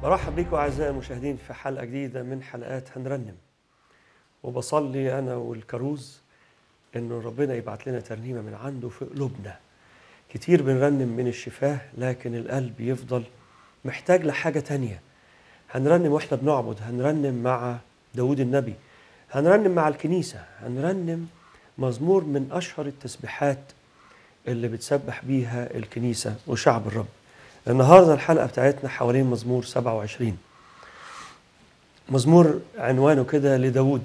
برحب بيكم أعزائي المشاهدين في حلقة جديدة من حلقات هنرنم وبصلي أنا والكروز إنه ربنا يبعت لنا ترنيمة من عنده في قلوبنا كتير بنرنم من الشفاه لكن القلب يفضل محتاج لحاجة تانية هنرنم وإحنا بنعبد هنرنم مع داود النبي هنرنم مع الكنيسة هنرنم مزمور من أشهر التسبيحات اللي بتسبح بيها الكنيسة وشعب الرب النهارده الحلقه بتاعتنا حوالين مزمور 27 مزمور عنوانه كده لداود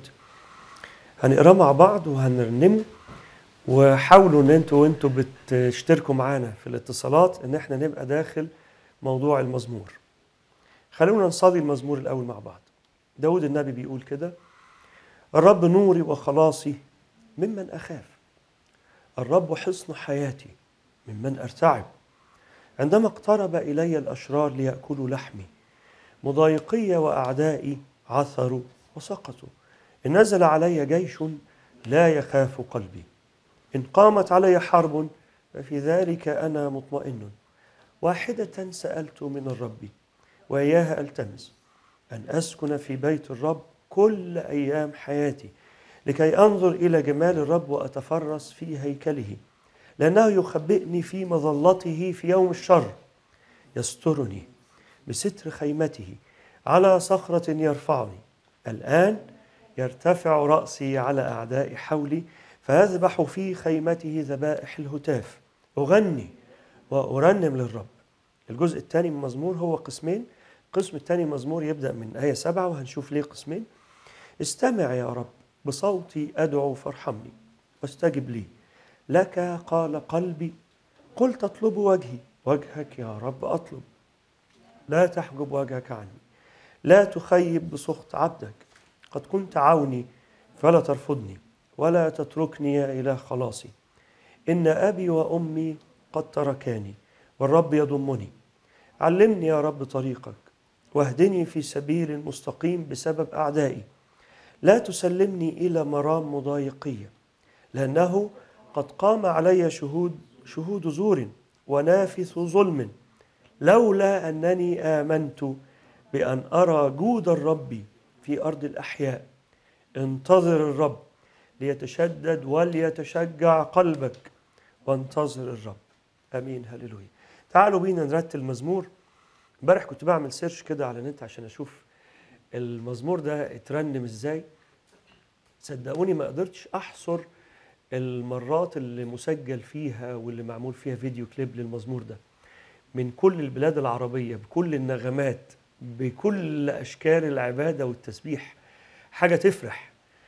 هنقراه مع بعض وهنرنمه وحاولوا ان انتوا وانتوا بتشتركوا معانا في الاتصالات ان احنا نبقى داخل موضوع المزمور خلونا نصلي المزمور الاول مع بعض داود النبي بيقول كده الرب نوري وخلاصي ممن اخاف الرب حصن حياتي ممن ارتعب عندما اقترب الي الاشرار لياكلوا لحمي مضايقي واعدائي عثروا وسقطوا ان نزل علي جيش لا يخاف قلبي ان قامت علي حرب ففي ذلك انا مطمئن واحده سالت من الرب واياها التمس ان اسكن في بيت الرب كل ايام حياتي لكي انظر الى جمال الرب واتفرس في هيكله لأنه يخبئني في مظلته في يوم الشر يسترني بستر خيمته على صخرة يرفعني الآن يرتفع رأسي على أعداء حولي فيذبح في خيمته ذبائح الهتاف أغني وأرنم للرب الجزء الثاني من المزمور هو قسمين القسم الثاني مزمور يبدأ من آية سبعة وهنشوف ليه قسمين استمع يا رب بصوتي أدعو فارحمني واستجب لي لك قال قلبي قلت اطلب وجهي وجهك يا رب اطلب لا تحجب وجهك عني لا تخيب بسخط عبدك قد كنت عوني فلا ترفضني ولا تتركني يا اله خلاصي ان ابي وامي قد تركاني والرب يضمني علمني يا رب طريقك واهدني في سبيل مستقيم بسبب اعدائي لا تسلمني الى مرام مضايقيه لانه قد قام علي شهود شهود زور ونافث ظلم لولا انني امنت بان ارى جود الرب في ارض الاحياء انتظر الرب ليتشدد وليتشجع قلبك وانتظر الرب امين هللويا تعالوا بينا نرتل مزمور امبارح كنت بعمل سيرش كده على النت عشان اشوف المزمور ده اترنم ازاي صدقوني ما قدرتش احصر المرات اللي مسجل فيها واللي معمول فيها فيديو كليب للمزمور ده من كل البلاد العربية بكل النغمات بكل أشكال العبادة والتسبيح حاجة تفرح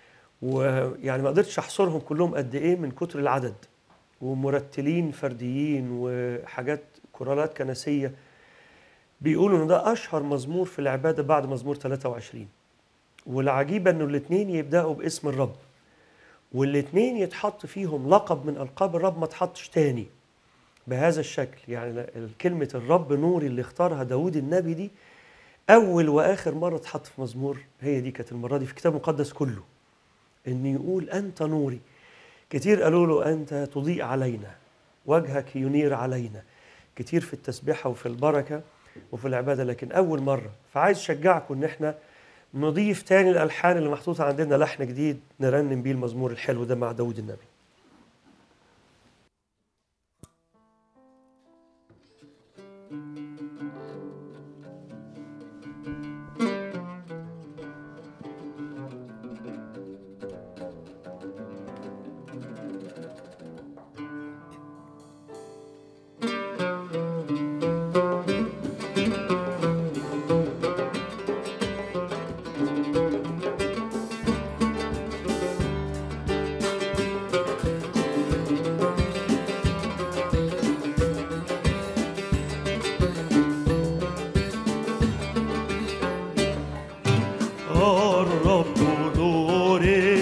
ويعني ما قدرتش أحصرهم كلهم قد إيه من كتر العدد ومرتلين فرديين وحاجات كورالات كنسية بيقولوا إن ده أشهر مزمور في العبادة بعد مزمور 23 والعجيبة إنه الاتنين يبدأوا باسم الرب والاثنين يتحط فيهم لقب من القاب الرب ما تحطش تاني بهذا الشكل يعني كلمة الرب نوري اللي اختارها داود النبي دي أول وآخر مرة تحط في مزمور هي دي كانت المرة دي في الكتاب المقدس كله إن يقول أنت نوري كتير قالوا له أنت تضيء علينا وجهك ينير علينا كتير في التسبيحة وفي البركة وفي العبادة لكن أول مرة فعايز أشجعكم إن إحنا نضيف تاني الالحان اللي محطوطه عندنا لحن جديد نرنم بيه المزمور الحلو ده مع داود النبي الرب نوري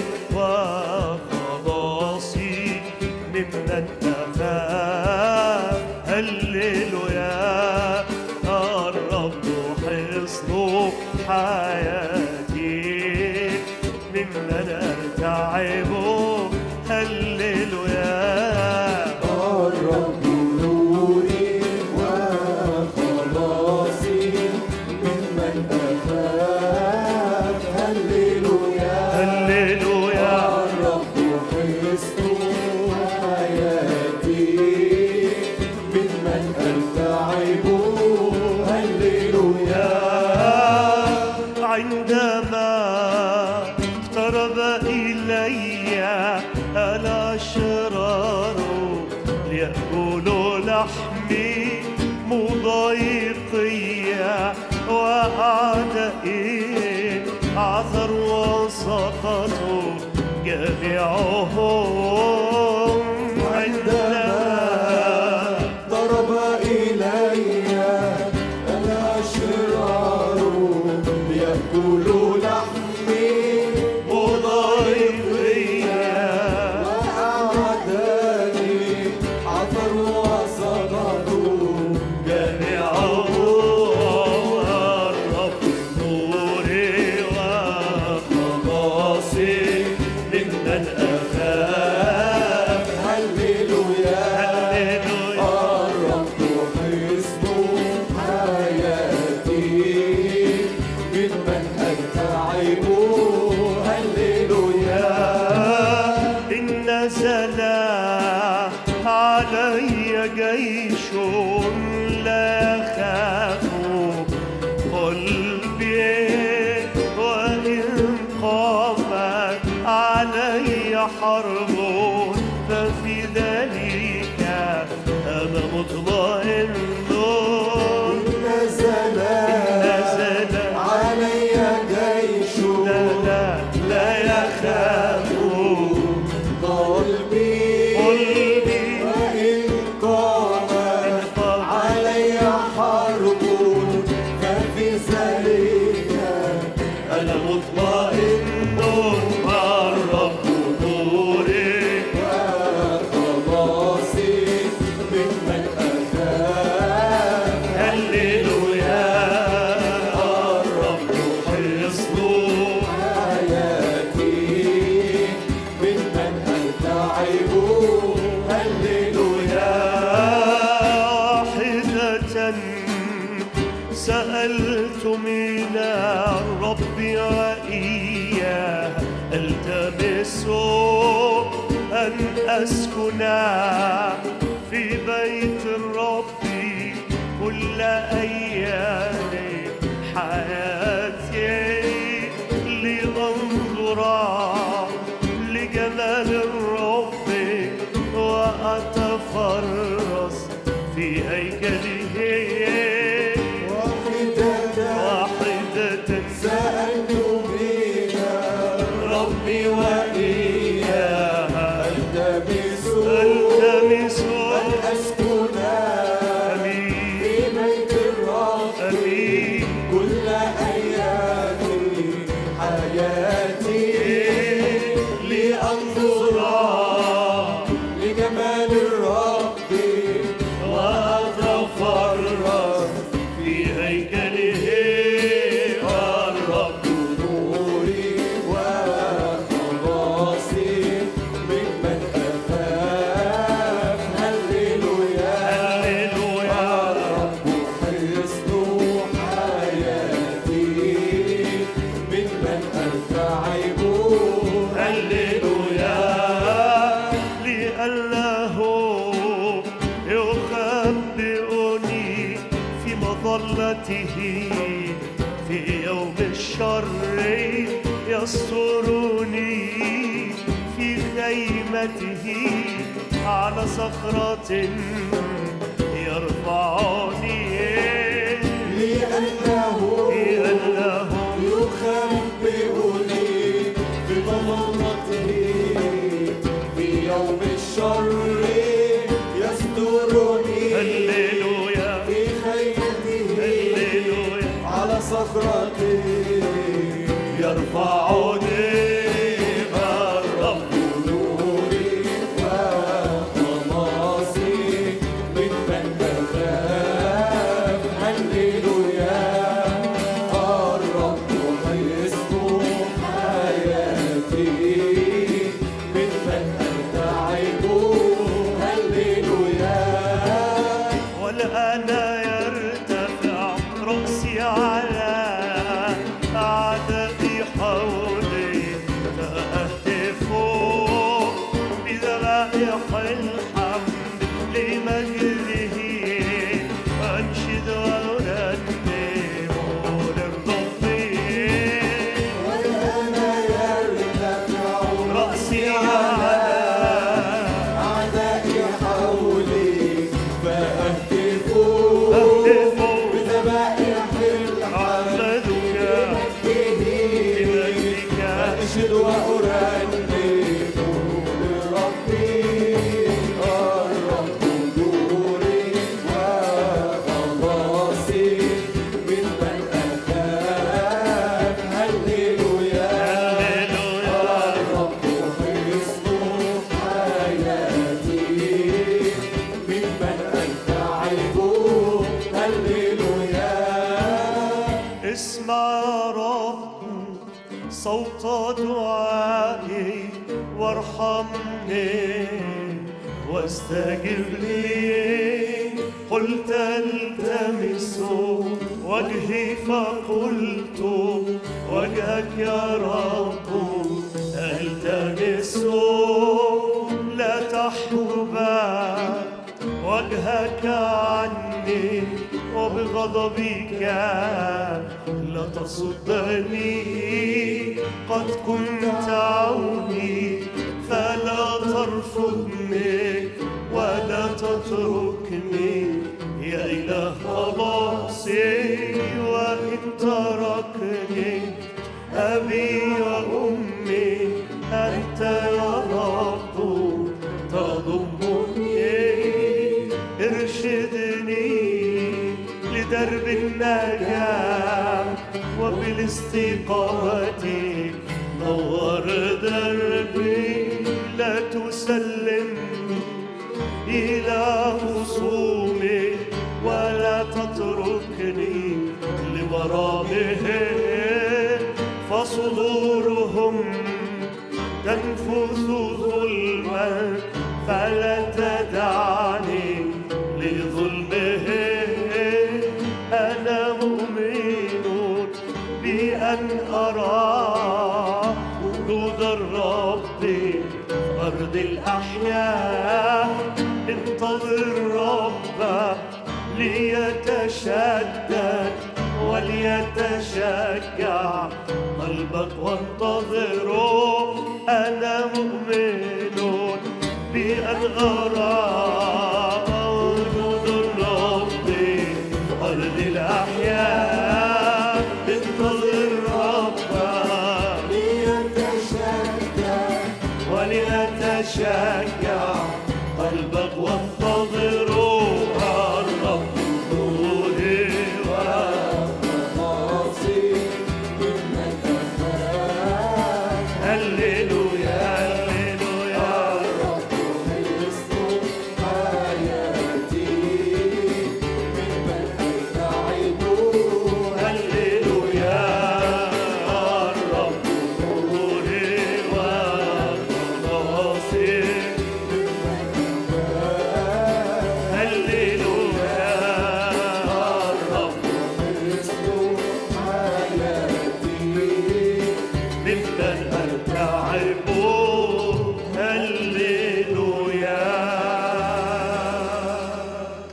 وخلاصي ممن أخاف هللويا الرب حصن حياتي ممن أرتعب هللويا الرب نوري وخلاصي ممن يأكل لحمي مضايقية وأعدائي عثر وسقطوا جميعهم عندما ضرب إلي الأشرار يأكلوا لحمي مضايقية وأعداني عثروا وسقطوا جميعهم الرب نوري وخلاصي ممن أخاف هللويا هللويا الرب حصن حياتي ممن أتعب هللويا إن نزل علي جيش لا يخاف قلبي وإن قامت علي حرب ففي ذلك أنا مطمئن نزل نزل علي جيش لا لا لا يخاف قلبي قلبي وإن قامت علي حرب ففي ذلك أنا مطمئن والرب نوري وخلاصي ممن أخاف هللويا الرب حصن حياتي ممن أتعب هللويا واحدة سألت من الرب وإياه التمس أن أسكن في بيت الرب كل أيام حياتي لأنظر لجمال الرب وأتفرس في هيكله واحدة واحدة سألت بك ربي وإياها التمس التمس أن أسكن أمين في بيت الرب أمين كل أيام حياتي لأنظر لجمال الرب وأتفرس في هيكله والرب نوري وخلاصي ممن أخاف هللويا هللويا الرب حصن حياتي ممن أرتعب هللويا لأنه يخبئني في مظلته في يوم الشر يسترني في خيمته على صخرة يرفعني لأنه لأنه يخبئني بمظلته في يوم الشر يسترني هللويا في خيمته هللويا على صخرته يرفعني الرب نوري وخلاصي ممن أخاف هللويا الرب حصن حياتي ممن أرتعب هللويا والآن يرتفع رأسي على أعدائي حولي فأهتف بذبائح الحمد لمجده وأنشد وأرنم للرب والآن يرتفع رأسي على أعدائي حولي صوت دعائي وارحمني واستجب لي قلت التمس وجهي فقلت وجهك يا رب التمس لا تحجبا وجهك عني وبغضبك لا تصدني قد كنت عوني فلا ترفضني ولا تتركني يا إله خلاصي وإن تركني أبي وأمي أنت يا رب تضمني ارشدني لدرب النجاة وبالاستقامة نور دربي لا تسلمني إلى خصومي ولا تتركني لمرامهم فصدورهم تنفث ظلما فلا تدعني لظلمهم أنا مؤمن بأن أرى وجود الرب في أرض الأحياء انتظر الرب ليتشدد وليتشجع قلبك وانتظره أنا مؤمن بأن أرى وجود الرب في أرض الأحياء انتظر الرب وليتشجع قلبك وانتظره الرب نوري هللويا هللويا هللويا الرب نوري وخلاصي هللويا الرب ممن ارتعب هللويا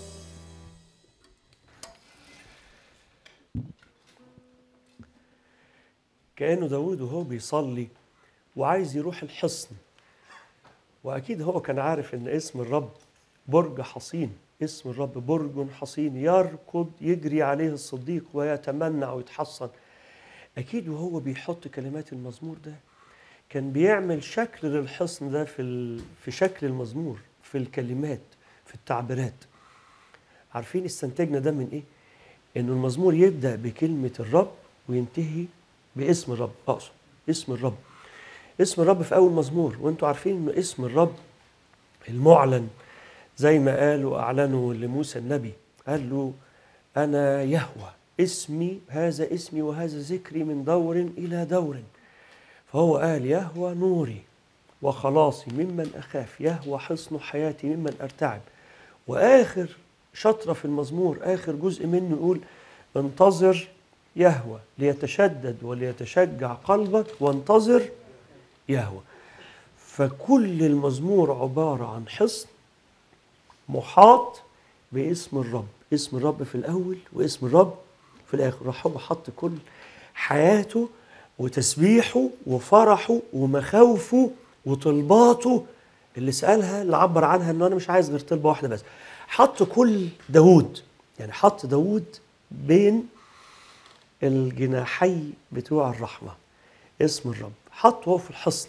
كأنه داود وهو بيصلي وعايز يروح الحصن وأكيد هو كان عارف إن اسم الرب برج حصين اسم الرب برج حصين يركض يجري عليه الصديق ويتمنع ويتحصن أكيد وهو بيحط كلمات المزمور ده كان بيعمل شكل للحصن ده في ال... في شكل المزمور في الكلمات في التعبيرات عارفين استنتجنا ده من ايه؟ انه المزمور يبدا بكلمه الرب وينتهي باسم الرب اقصد اسم الرب اسم الرب في اول مزمور وانتوا عارفين انه اسم الرب المعلن زي ما قالوا اعلنوا لموسى النبي قال له انا يهوى اسمي هذا اسمي وهذا ذكري من دور الى دور فهو قال يهوى نوري وخلاصي ممن اخاف يهوى حصن حياتي ممن ارتعب واخر شطره في المزمور اخر جزء منه يقول انتظر يهوى ليتشدد وليتشجع قلبك وانتظر يهوى فكل المزمور عباره عن حصن محاط باسم الرب اسم الرب في الاول واسم الرب في الاخر راح هو حط كل حياته وتسبيحه وفرحه ومخاوفه وطلباته اللي سالها اللي عبر عنها انه انا مش عايز غير طلبه واحده بس حط كل داوود يعني حط داوود بين الجناحي بتوع الرحمه اسم الرب حطه هو في الحصن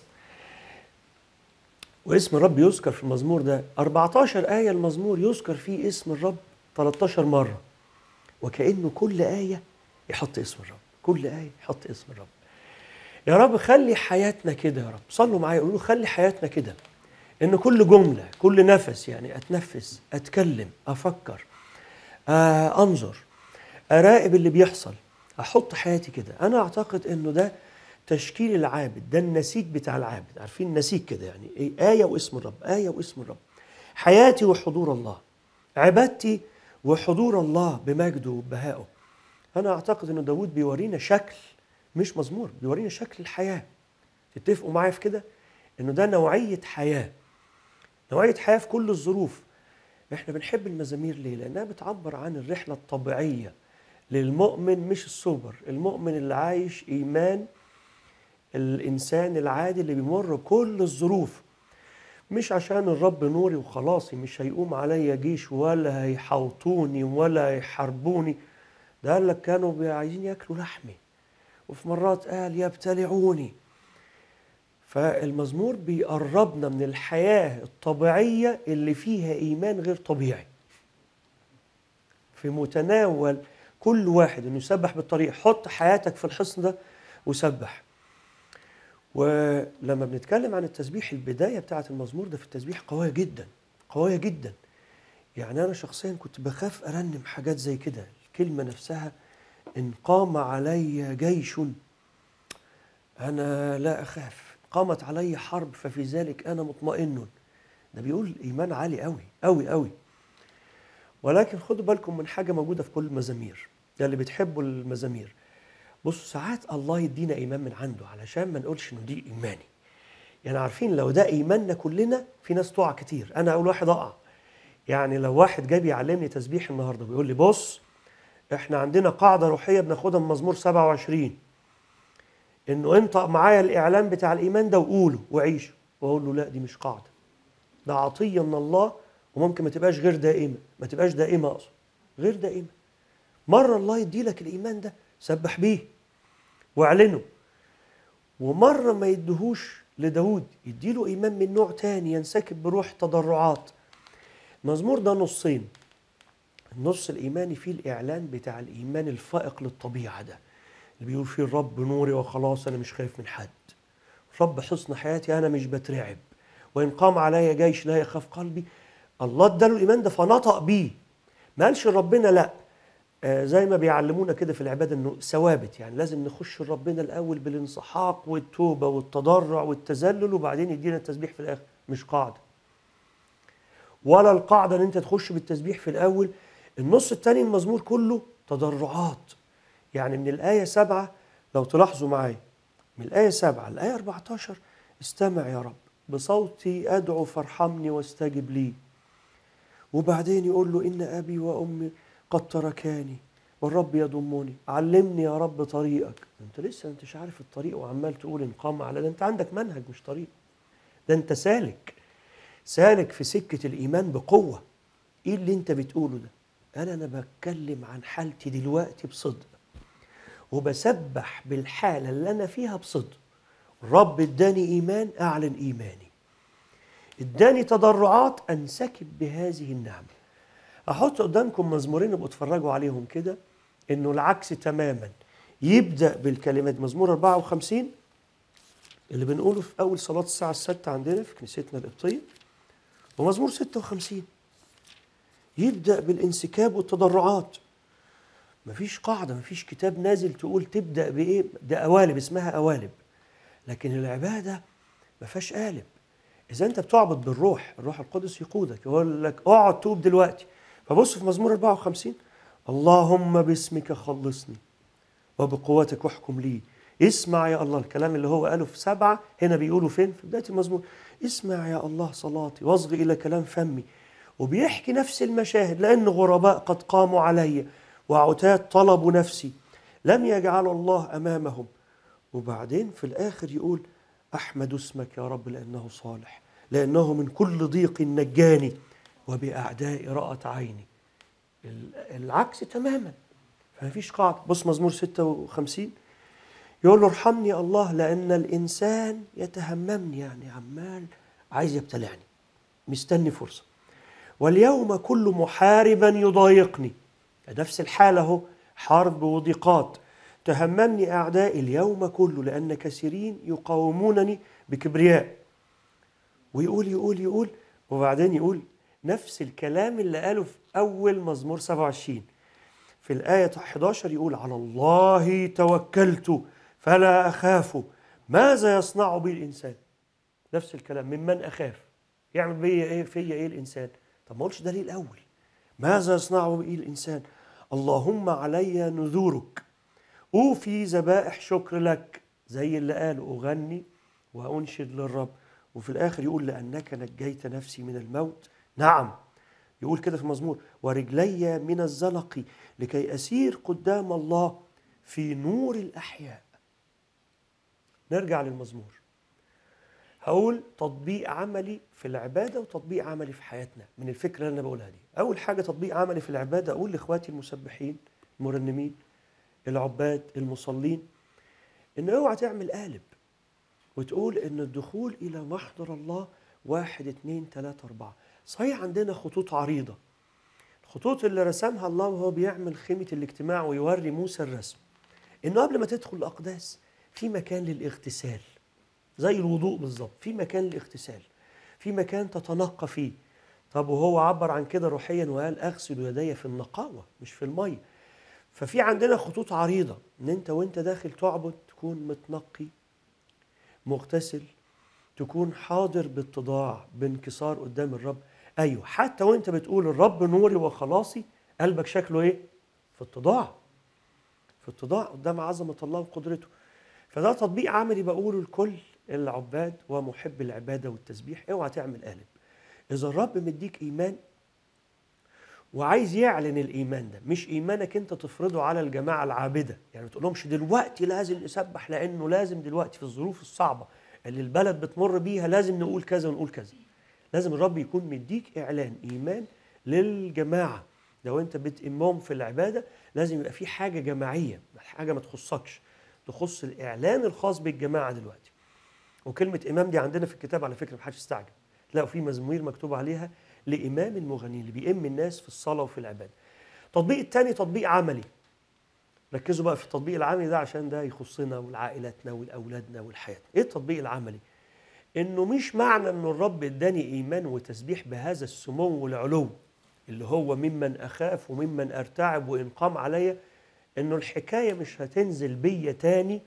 واسم الرب يذكر في المزمور ده 14 آية المزمور يذكر فيه اسم الرب 13 مرة وكأنه كل آية يحط اسم الرب كل آية يحط اسم الرب يا رب خلي حياتنا كده يا رب صلوا معايا قولوا خلي حياتنا كده ان كل جملة كل نفس يعني اتنفس اتكلم افكر آه انظر اراقب اللي بيحصل احط حياتي كده انا اعتقد انه ده تشكيل العابد ده النسيج بتاع العابد عارفين النسيج كده يعني ايه آية واسم الرب آية واسم الرب حياتي وحضور الله عبادتي وحضور الله بمجده وبهائه أنا أعتقد أن داود بيورينا شكل مش مزمور بيورينا شكل الحياة تتفقوا معايا في كده أنه ده نوعية حياة نوعية حياة في كل الظروف احنا بنحب المزامير ليه؟ لأنها بتعبر عن الرحلة الطبيعية للمؤمن مش السوبر المؤمن اللي عايش إيمان الإنسان العادي اللي بيمر كل الظروف مش عشان الرب نوري وخلاصي مش هيقوم عليا جيش ولا هيحوطوني ولا هيحاربوني ده قال لك كانوا بي- عايزين ياكلوا لحمي وفي مرات قال يبتلعوني فالمزمور بيقربنا من الحياة الطبيعية اللي فيها إيمان غير طبيعي في متناول كل واحد انه يسبح بالطريق حط حياتك في الحصن ده وسبح ولما بنتكلم عن التسبيح البدايه بتاعه المزمور ده في التسبيح قويه جدا قويه جدا يعني انا شخصيا كنت بخاف ارنم حاجات زي كده الكلمه نفسها ان قام علي جيش انا لا اخاف قامت علي حرب ففي ذلك انا مطمئن ده بيقول ايمان عالي قوي قوي قوي ولكن خدوا بالكم من حاجه موجوده في كل المزامير ده اللي بتحبوا المزامير بصوا ساعات الله يدينا ايمان من عنده علشان ما نقولش انه دي ايماني يعني عارفين لو ده ايماننا كلنا في ناس تقع كتير انا اول واحد اقع يعني لو واحد جاي بيعلمني تسبيح النهارده بيقول لي بص احنا عندنا قاعده روحيه بناخدها من مزمور 27 انه انطق معايا الاعلان بتاع الايمان ده وقوله وعيشه واقول له لا دي مش قاعده ده عطيه من الله وممكن ما تبقاش غير دائمه ما تبقاش دائمه اقصد غير دائمه مره الله يدي لك الايمان ده سبح بيه واعلنه ومره ما يدهوش لداود يديله ايمان من نوع تاني ينسكب بروح تضرعات المزمور ده نصين النص الايماني فيه الاعلان بتاع الايمان الفائق للطبيعه ده اللي بيقول فيه الرب نوري وخلاص انا مش خايف من حد رب حصن حياتي انا مش بترعب وان قام علي جيش لا يخاف قلبي الله اداله الايمان ده فنطق بيه ما قالش ربنا لا آه، زي ما بيعلمونا كده في العباده انه ثوابت يعني لازم نخش ربنا الاول بالانسحاق والتوبه والتضرع والتذلل وبعدين يدينا التسبيح في الاخر مش قاعده ولا القاعده ان انت تخش بالتسبيح في الاول النص الثاني من المزمور كله تضرعات يعني من الايه سبعه لو تلاحظوا معايا من الايه سبعه الايه 14 استمع يا رب بصوتي ادعو فارحمني واستجب لي وبعدين يقول له ان ابي وامي قد تركاني والرب يضمني علمني يا رب طريقك انت لسه انتش عارف الطريق وعمال تقول ان قام على ده انت عندك منهج مش طريق ده انت سالك سالك في سكه الايمان بقوه ايه اللي انت بتقوله ده انا انا بتكلم عن حالتي دلوقتي بصدق وبسبح بالحاله اللي انا فيها بصدق الرب اداني ايمان اعلن ايماني اداني تضرعات انسكب بهذه النعمه احط قدامكم مزمورين ابقوا اتفرجوا عليهم كده انه العكس تماما يبدا بالكلمات مزمور 54 اللي بنقوله في اول صلاه الساعه السادسه عندنا في كنيستنا القبطيه ومزمور 56 يبدا بالانسكاب والتضرعات مفيش قاعده مفيش كتاب نازل تقول تبدا بايه ده قوالب اسمها قوالب لكن العباده ما فيهاش قالب اذا انت بتعبد بالروح الروح القدس يقودك يقول لك اقعد توب دلوقتي فبص في مزمور 54 اللهم باسمك خلصني وبقوتك احكم لي اسمع يا الله الكلام اللي هو قاله في سبعة هنا بيقولوا فين في بداية المزمور اسمع يا الله صلاتي واصغي إلى كلام فمي وبيحكي نفس المشاهد لأن غرباء قد قاموا علي وعتاد طلبوا نفسي لم يجعل الله أمامهم وبعدين في الآخر يقول أحمد اسمك يا رب لأنه صالح لأنه من كل ضيق نجاني وبأعدائي رأت عيني ال- العكس تماما فما فيش قاعدة بص مزمور 56 يقول له ارحمني يا الله لأن الإنسان يتهممني يعني عمال عايز يبتلعني مستني فرصة واليوم كل محاربا يضايقني نفس الحالة اهو حرب وضيقات تهممني أعدائي اليوم كله لأن كثيرين يقاومونني بكبرياء ويقول يقول يقول وبعدين يقول نفس الكلام اللي قاله في أول مزمور 27 في الآية 11 يقول على الله توكلت فلا أخاف ماذا يصنع بي الانسان نفس الكلام ممن اخاف يعمل بيا ايه فيا ايه الانسان طب ما قلتش ده ليه الاول ماذا يصنع بي الانسان اللهم علي نذورك اوفي ذبائح شكر لك زي اللي قال اغني وانشد للرب وفي الاخر يقول لانك نجيت نفسي من الموت نعم يقول كده في المزمور ورجلي من الزلق لكي اسير قدام الله في نور الاحياء نرجع للمزمور هقول تطبيق عملي في العباده وتطبيق عملي في حياتنا من الفكره اللي انا بقولها دي اول حاجه تطبيق عملي في العباده اقول لاخواتي المسبحين المرنمين العباد المصلين ان اوعى تعمل قالب وتقول ان الدخول الى محضر الله واحد اتنين تلاته اربعه صحيح عندنا خطوط عريضه الخطوط اللي رسمها الله وهو بيعمل خيمه الاجتماع ويوري موسى الرسم انه قبل ما تدخل الاقداس في مكان للاغتسال زي الوضوء بالظبط في مكان للاغتسال في مكان تتنقى فيه طب وهو عبر عن كده روحيا وقال اغسل يدي في النقاوه مش في الميه ففي عندنا خطوط عريضه ان انت وانت داخل تعبد تكون متنقي مغتسل تكون حاضر باتضاع بانكسار قدام الرب ايوه حتى وانت بتقول الرب نوري وخلاصي قلبك شكله ايه في اتضاع في اتضاع قدام عظمه الله وقدرته فده تطبيق عملي بقوله لكل العباد ومحب العباده والتسبيح اوعى تعمل قالب اذا الرب مديك ايمان وعايز يعلن الايمان ده مش ايمانك انت تفرضه على الجماعه العابده يعني ما تقولهمش دلوقتي لازم نسبح لانه لازم دلوقتي في الظروف الصعبه اللي البلد بتمر بيها لازم نقول كذا ونقول كذا لازم الرب يكون مديك اعلان ايمان للجماعه لو انت بتأمهم في العباده لازم يبقى في حاجه جماعيه حاجه ما تخصكش تخص الاعلان الخاص بالجماعه دلوقتي وكلمه امام دي عندنا في الكتاب على فكره محدش يستعجب تلاقوا في مزامير مكتوب عليها لامام المغنيين اللي بيئم الناس في الصلاه وفي العباده التطبيق الثاني تطبيق عملي ركزوا بقى في التطبيق العملي ده عشان ده يخصنا ولعائلاتنا ولاولادنا ولحياتنا ايه التطبيق العملي انه مش معنى ان الرب اداني ايمان وتسبيح بهذا السمو والعلو اللي هو ممن اخاف وممن ارتعب وان قام عليا انه الحكايه مش هتنزل بيا تاني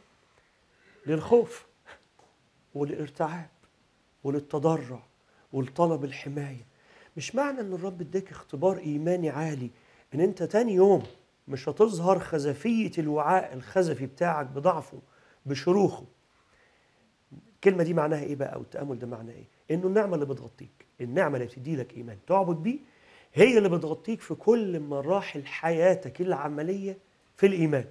للخوف والارتعاب وللتضرع ولطلب الحمايه مش معنى ان الرب اداك اختبار ايماني عالي ان انت تاني يوم مش هتظهر خزفيه الوعاء الخزفي بتاعك بضعفه بشروخه الكلمه دي معناها ايه بقى او التامل ده معناه ايه انه النعمه اللي بتغطيك النعمه اللي بتدي لك ايمان تعبد بيه هي اللي بتغطيك في كل مراحل حياتك العمليه في الايمان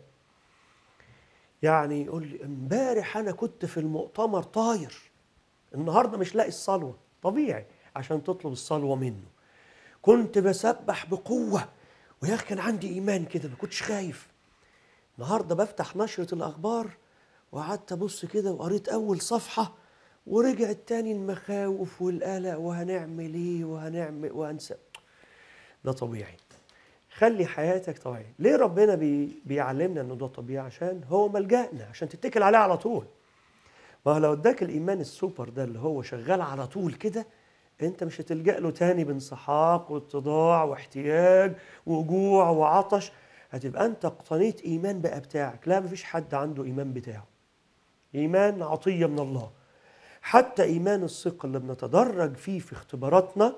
يعني يقول لي امبارح انا كنت في المؤتمر طاير النهارده مش لاقي الصلوه طبيعي عشان تطلب الصلوه منه كنت بسبح بقوه ويا اخي كان عندي ايمان كده ما كنتش خايف النهارده بفتح نشره الاخبار وقعدت ابص كده وقريت اول صفحه ورجعت تاني المخاوف والقلق وهنعمل ايه وهنعمل وهنسى ده طبيعي خلي حياتك طبيعية ليه ربنا بي بيعلمنا انه ده طبيعي عشان هو ملجأنا عشان تتكل عليه على طول ما هو لو اداك الايمان السوبر ده اللي هو شغال على طول كده انت مش هتلجأ له تاني بانسحاق واتضاع واحتياج وجوع وعطش هتبقى انت اقتنيت ايمان بقى بتاعك لا مفيش حد عنده ايمان بتاعه ايمان عطيه من الله حتى ايمان الثقه اللي بنتدرج فيه في اختباراتنا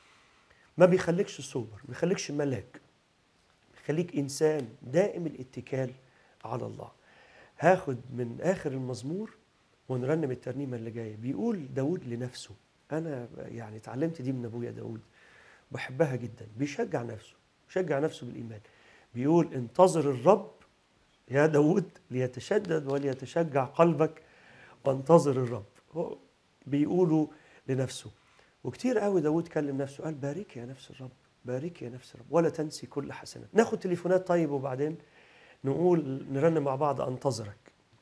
ما بيخليكش سوبر ما بيخليكش ملاك بيخليك انسان دائم الاتكال على الله هاخد من اخر المزمور ونرنم الترنيمه اللي جايه بيقول داود لنفسه انا يعني اتعلمت دي من ابويا داود بحبها جدا بيشجع نفسه بيشجع نفسه بالايمان بيقول انتظر الرب يا داود ليتشدد وليتشجع قلبك وانتظر الرب هو بيقولوا لنفسه وكتير قوي داود كلم نفسه قال بارك يا نفس الرب بارك يا نفس الرب ولا تنسي كل حسنات ناخد تليفونات طيب وبعدين نقول نرنم مع بعض انتظرك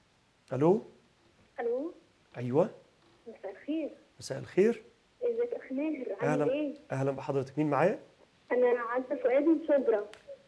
الو الو ايوه مساء الخير مساء الخير ازيك اخ ماهر عامل اهلا ايه اهلا بحضرتك مين معايا انا عزه فؤاد من شبرا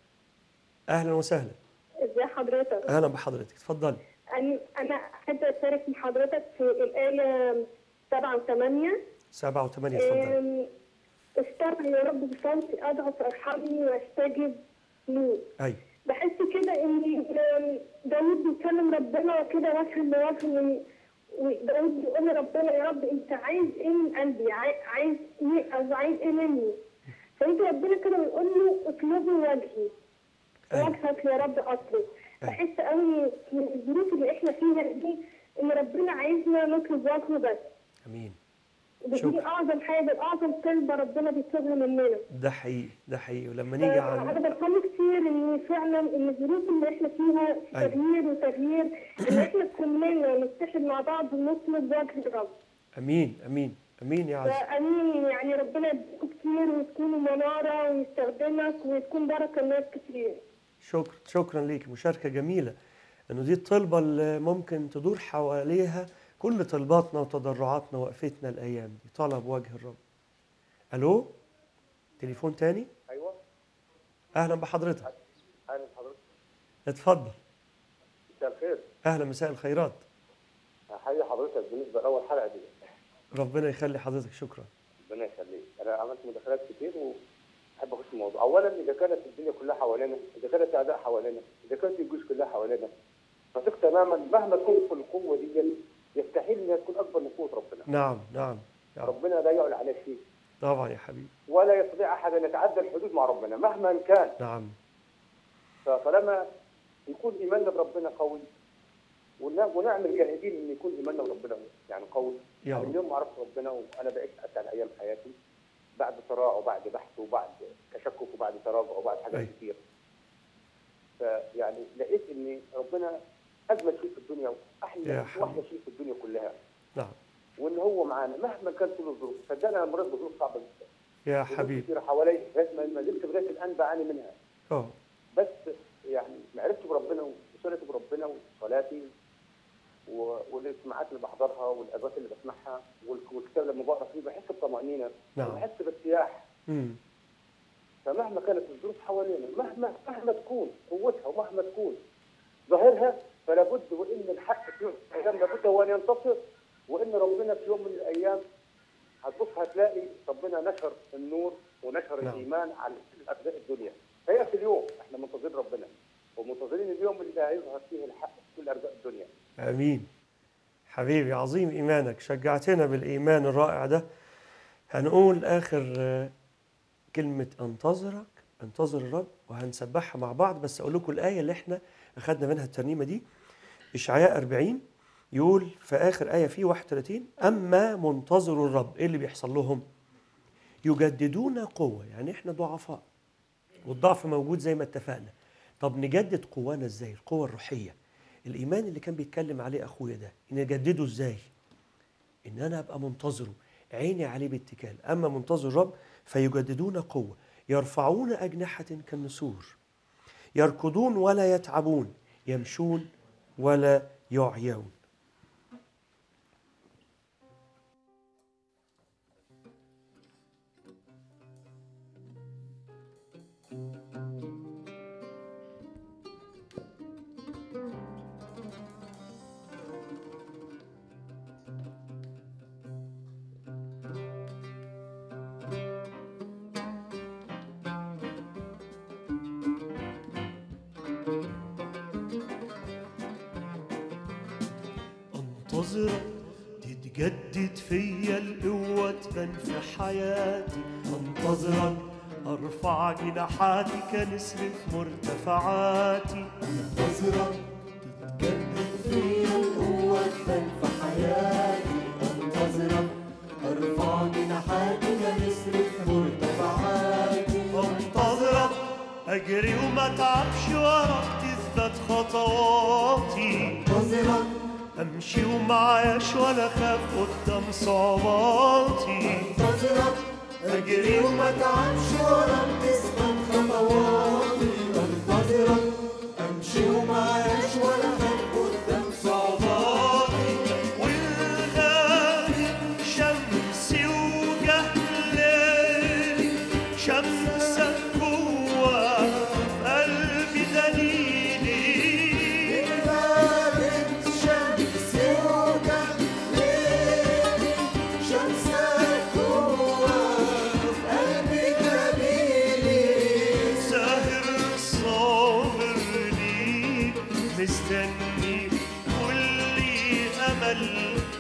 اهلا وسهلا ازي حضرتك اهلا بحضرتك اتفضلي انا انا احب اشارك مع حضرتك في الايه 7 و8 سبعة وثمانية اتفضلي استمع يا رب بصوتي اضعف ارحمني واستجب لي ايوه بحس كده ان آم، داود بيكلم ربنا كده وجها لوجه من- وداود بيقول لربنا يا رب انت عايز ايه من قلبي عاي- عايز ايه او عايز ايه مني فانت ربنا كده بيقول له اطلبوا وجهي أيوة. وجهك يا رب اطلب أيوة. بحس قوي من الظروف اللي احنا فيها دي ان ربنا عايزنا نطلب وجهه بس امين ودي شكرا. اعظم حاجه اعظم طلبه ربنا بيطلبها مننا ده حقيقي ده حقيقي ولما نيجي انا عن بفهم كتير ان فعلا ان الظروف اللي احنا فيها في أيوة. تغيير وتغيير ان احنا كلنا نتحد مع بعض ونطلب وجه الرب امين امين امين يا عز فامين يعني ربنا يديكم كتير وتكونوا مناره ويستخدمك وتكون بركه لناس كتير شكرا شكرا ليك مشاركه جميله انه دي الطلبه اللي ممكن تدور حواليها كل طلباتنا وتضرعاتنا وقفتنا الايام دي طلب وجه الرب الو تليفون تاني ايوه اهلا بحضرتك اهلا بحضرتك اتفضل مساء الخير اهلا مساء الخيرات احيي حضرتك بالنسبه لاول حلقه دي ربنا يخلي حضرتك شكرا ربنا يخليك انا عملت مداخلات كتير واحب اخش في الموضوع اولا اذا كانت الدنيا كلها حوالينا اذا كانت اعداء حوالينا اذا كانت الجيوش كلها حوالينا فثق تماما مهما تكون في القوه دي يستحيل انها تكون اكبر من قوه ربنا نعم نعم نعم ربنا لا يعلى عليه شيء طبعا يا حبيبي ولا يستطيع احد ان يتعدى الحدود مع ربنا مهما كان نعم فلما يكون ايماننا بربنا قوي ون- ونعمل جاهدين ان يكون ايماننا بربنا يعني قوي يا أنا رب. اليوم ما عرفت ربنا وانا بعيش اسعد ايام حياتي بعد صراع وبعد بحث وبعد تشكك وبعد تراجع وبعد حاجات أيوة. كتير فيعني لقيت ان ربنا اجمل شيء في الدنيا يا واحلى حبيبي. واحلى شيء في الدنيا كلها نعم وان هو معانا مهما كانت كل الظروف صدقني انا مريت بظروف صعبه جدا يا ظروف حبيبي كتير حوالي لغايه ما- ما زلت لغايه الان بعاني منها اه بس يعني معرفتي بربنا وصلتي بربنا وصلاتي و- والاجتماعات اللي بحضرها والاجازات اللي بسمعها والك- والكتاب لما بقرا فيه بحس بطمانينه نعم. وبحس بارتياح امم فمهما كانت الظروف حوالينا مهما مهما تكون قوتها ومهما تكون ظاهرها فلا بد وان الحق في يوم من الايام لابد هو ان ينتصر وان ربنا في يوم من الايام هتبص هتلاقي ربنا نشر النور ونشر نعم. الايمان على كل ابناء الدنيا فياتي اليوم احنا منتظرين ربنا ومنتظرين اليوم اللي هيظهر فيه الحق في كل ارجاء الدنيا امين حبيبي عظيم ايمانك شجعتنا بالايمان الرائع ده هنقول اخر آه، كلمه انتظرك انتظر الرب وهنسبحها مع بعض بس اقول لكم الايه اللي احنا اخذنا منها الترنيمه دي اشعياء 40 يقول في اخر ايه فيه 31 اما منتظر الرب ايه اللي بيحصل لهم يجددون قوه يعني احنا ضعفاء والضعف موجود زي ما اتفقنا طب نجدد قوانا ازاي القوة الروحية الإيمان اللي كان بيتكلم عليه أخويا ده نجدده ازاي إن أنا أبقى منتظره عيني عليه باتكال أما منتظر الرب فيجددون قوة يرفعون أجنحة كالنسور يركضون ولا يتعبون يمشون ولا يعيون انتظرك تتجدد فيا القوة تبان في حياتي انتظرك ارفع جناحاتي كنسر في مرتفعاتي انتظرك تتجدد في القوة تبان في حياتي انتظرك ارفع جناحاتي كنسر في مرتفعاتي انتظرك اجري وما اتعبش وراك تثبت خطواتي انتظرك امشي ومعاياش ولا خاف قدام صعوباتي انتظرك اجري وما تعبش وراك تثبت خطواتي انتظرك امشي ومعاش ولا خاف قدام صعوباتي والغالب شمسي وجهلي شمسك جوا قلبي دليلي غابت شمسي وجهلي شمسك جوا قلبي جميلي ساهر صابر ليك مستني كل امل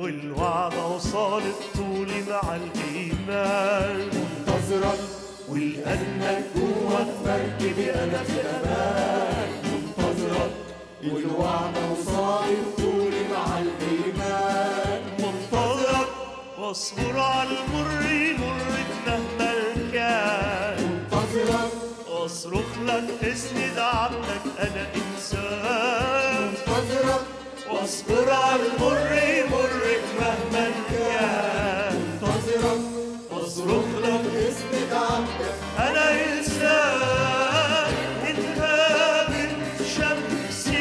والوعد وصال الطول مع الإيمان منتظرك ولأنك جوا في مركبي انا في امان منتظرك والوعد وصاير طولي مع الايمان منتظرك واصبر على المر مر مهما كان منتظرك واصرخ لك اسند عبدك انا انسان منتظرك واصبر على المر مر مهما كان منتظرك واصرخ لك اسمك عبدك انا انسان انت بنت شمسي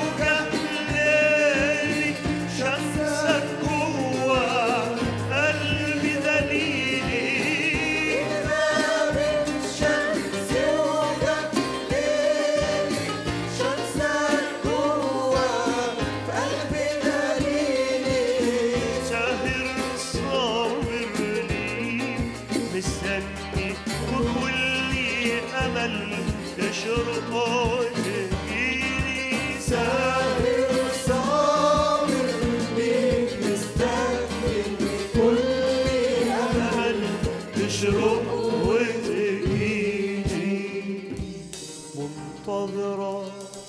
وجهلي شمسك جوا قلبي دليلي باب الشمس وجهك ليلي شمسك جوا في قلبي دليلي ساهر صابر لي مستني وكل امل تشرق وتجيلي ساهر ساهر صابر ليك مستني كل امل تشرق وتجيلي منتظره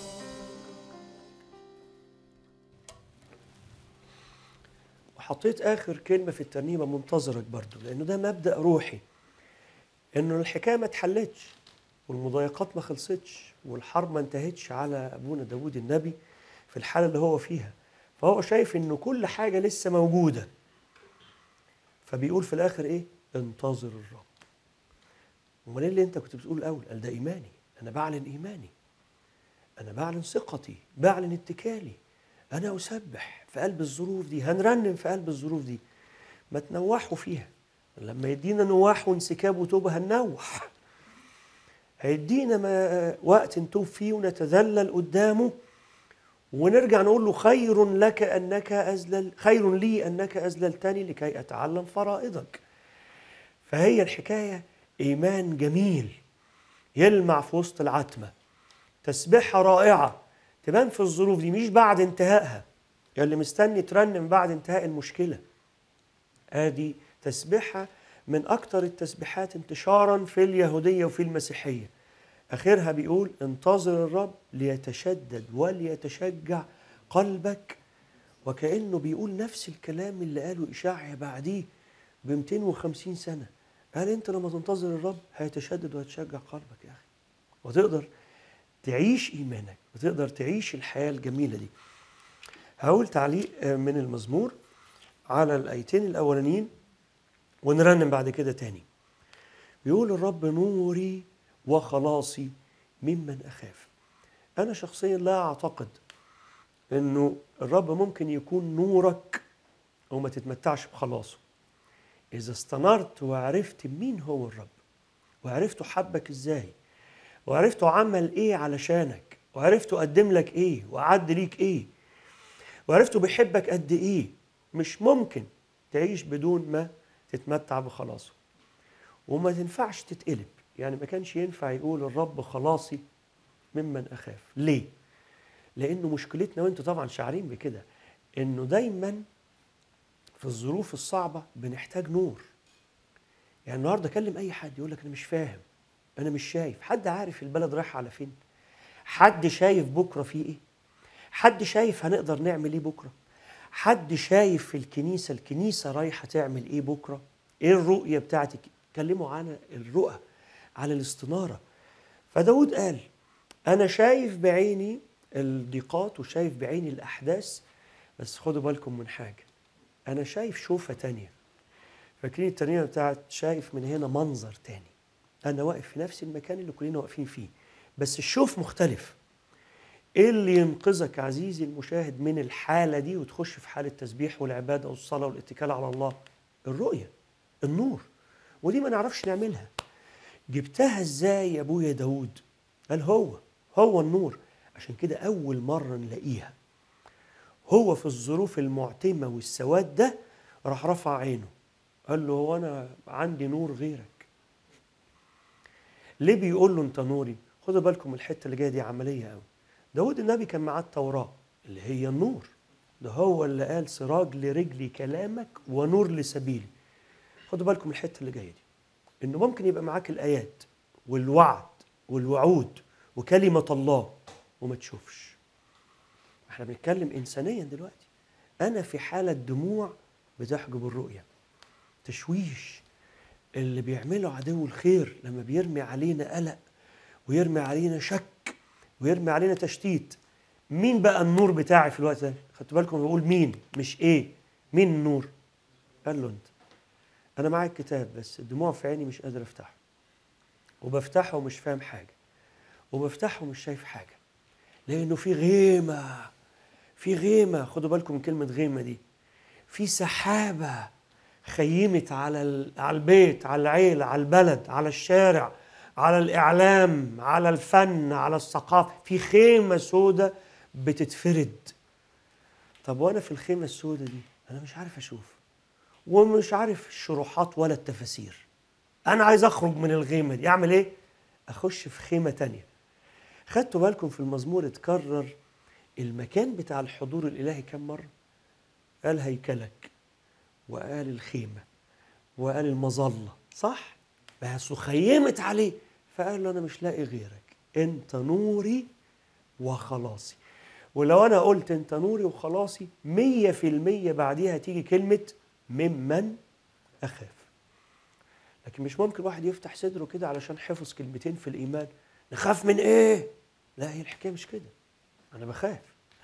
وحطيت اخر كلمه في الترنيمه منتظرك برضو لانه ده مبدا روحي انه الحكايه ما اتحلتش والمضايقات ما خلصتش والحرب ما انتهتش على ابونا داود النبي في الحاله اللي هو فيها فهو شايف انه كل حاجه لسه موجوده فبيقول في الاخر ايه انتظر الرب امال ايه اللي انت كنت بتقول الاول قال ده ايماني انا بعلن ايماني انا بعلن ثقتي بعلن اتكالي انا اسبح في قلب الظروف دي هنرنم في قلب الظروف دي ما تنوحوا فيها لما يدينا نواح وانسكاب وتوبه هننوح هيدينا ما وقت نتوب فيه ونتذلل قدامه ونرجع نقول له خير لك انك اذلل خير لي انك اذللتني لكي اتعلم فرائضك فهي الحكايه ايمان جميل يلمع في وسط العتمه تسبيحه رائعه تبان في الظروف دي مش بعد انتهائها يا اللي مستني ترنم بعد انتهاء المشكله ادي تسبيحه من اكثر التسبيحات انتشارا في اليهوديه وفي المسيحيه اخرها بيقول انتظر الرب ليتشدد وليتشجع قلبك وكانه بيقول نفس الكلام اللي قاله اشعيا بعديه ب 250 سنه قال انت لما تنتظر الرب هيتشدد ويتشجع قلبك يا اخي وتقدر تعيش ايمانك وتقدر تعيش الحياه الجميله دي هقول تعليق آه، من المزمور على الايتين الاولانيين ونرنم بعد كده تاني بيقول الرب نوري وخلاصي ممن اخاف انا شخصيا لا اعتقد انه الرب ممكن يكون نورك وما تتمتعش بخلاصه اذا استنرت وعرفت مين هو الرب وعرفته حبك ازاي وعرفته عمل ايه علشانك وعرفته قدم لك ايه وعد ليك ايه وعرفته بيحبك قد ايه مش ممكن تعيش بدون ما تتمتع بخلاصه وما تنفعش تتقلب يعني ما كانش ينفع يقول الرب خلاصي ممن اخاف ليه لانه مشكلتنا وانتوا طبعا شاعرين بكده انه دايما في الظروف الصعبه بنحتاج نور يعني النهارده اكلم اي حد يقول لك انا مش فاهم انا مش شايف حد عارف البلد رايحه على فين حد شايف بكره في ايه حد شايف هنقدر نعمل ايه بكره حد شايف في الكنيسه الكنيسه رايحه تعمل ايه بكره ايه الرؤيه بتاعتك كلموا عن الرؤى على الاستناره فداود قال انا شايف بعيني الضيقات وشايف بعيني الاحداث بس خدوا بالكم من حاجه انا شايف شوفه تانية فاكرين الترنيمه بتاعت شايف من هنا منظر تاني انا واقف في نفس المكان اللي كلنا واقفين فيه بس الشوف مختلف ايه اللي ينقذك عزيزي المشاهد من الحاله دي وتخش في حاله التسبيح والعباده والصلاه والاتكال على الله الرؤيه النور ودي ما نعرفش نعملها جبتها ازاي يا ابويا داود قال هو هو النور عشان كده اول مره نلاقيها هو في الظروف المعتمه والسواد ده راح رفع عينه قال له هو انا عندي نور غيرك ليه بيقول له انت نوري خدوا بالكم الحته اللي جايه دي عمليه قوي داود النبي كان معاه التوراه اللي هي النور ده هو اللي قال سراج لرجلي كلامك ونور لسبيلي خدوا بالكم الحته اللي جايه دي انه ممكن يبقى معاك الايات والوعد والوعود وكلمه الله وما تشوفش احنا بنتكلم انسانيا دلوقتي انا في حاله دموع بتحجب الرؤيه تشويش اللي بيعمله عدو الخير لما بيرمي علينا قلق ويرمي علينا شك ويرمي علينا تشتيت مين بقى النور بتاعي في الوقت ده خدتوا بالكم بقول مين مش ايه مين النور قال له انت انا معايا الكتاب بس الدموع في عيني مش قادر افتحه وبفتحه ومش فاهم حاجه وبفتحه ومش شايف حاجه لانه في غيمه في غيمه خدوا بالكم من كلمه غيمه دي في سحابه خيمت على ال- على البيت على العيله على البلد على الشارع على الاعلام على الفن على الثقافه في خيمه سودة بتتفرد طب وانا في الخيمه السودة دي انا مش عارف اشوف ومش عارف الشروحات ولا التفاسير انا عايز اخرج من الغيمه دي اعمل ايه اخش في خيمه تانية خدتوا بالكم في المزمور اتكرر المكان بتاع الحضور الالهي كم مره قال هيكلك وقال الخيمه وقال المظله صح بس خيمت عليه فقال له انا مش لاقي غيرك انت نوري وخلاصي ولو انا قلت انت نوري وخلاصي مية في المية بعديها تيجي كلمة ممن اخاف لكن مش ممكن واحد يفتح صدره كده علشان حفظ كلمتين في الايمان نخاف من ايه لا هي الحكايه مش كده انا بخاف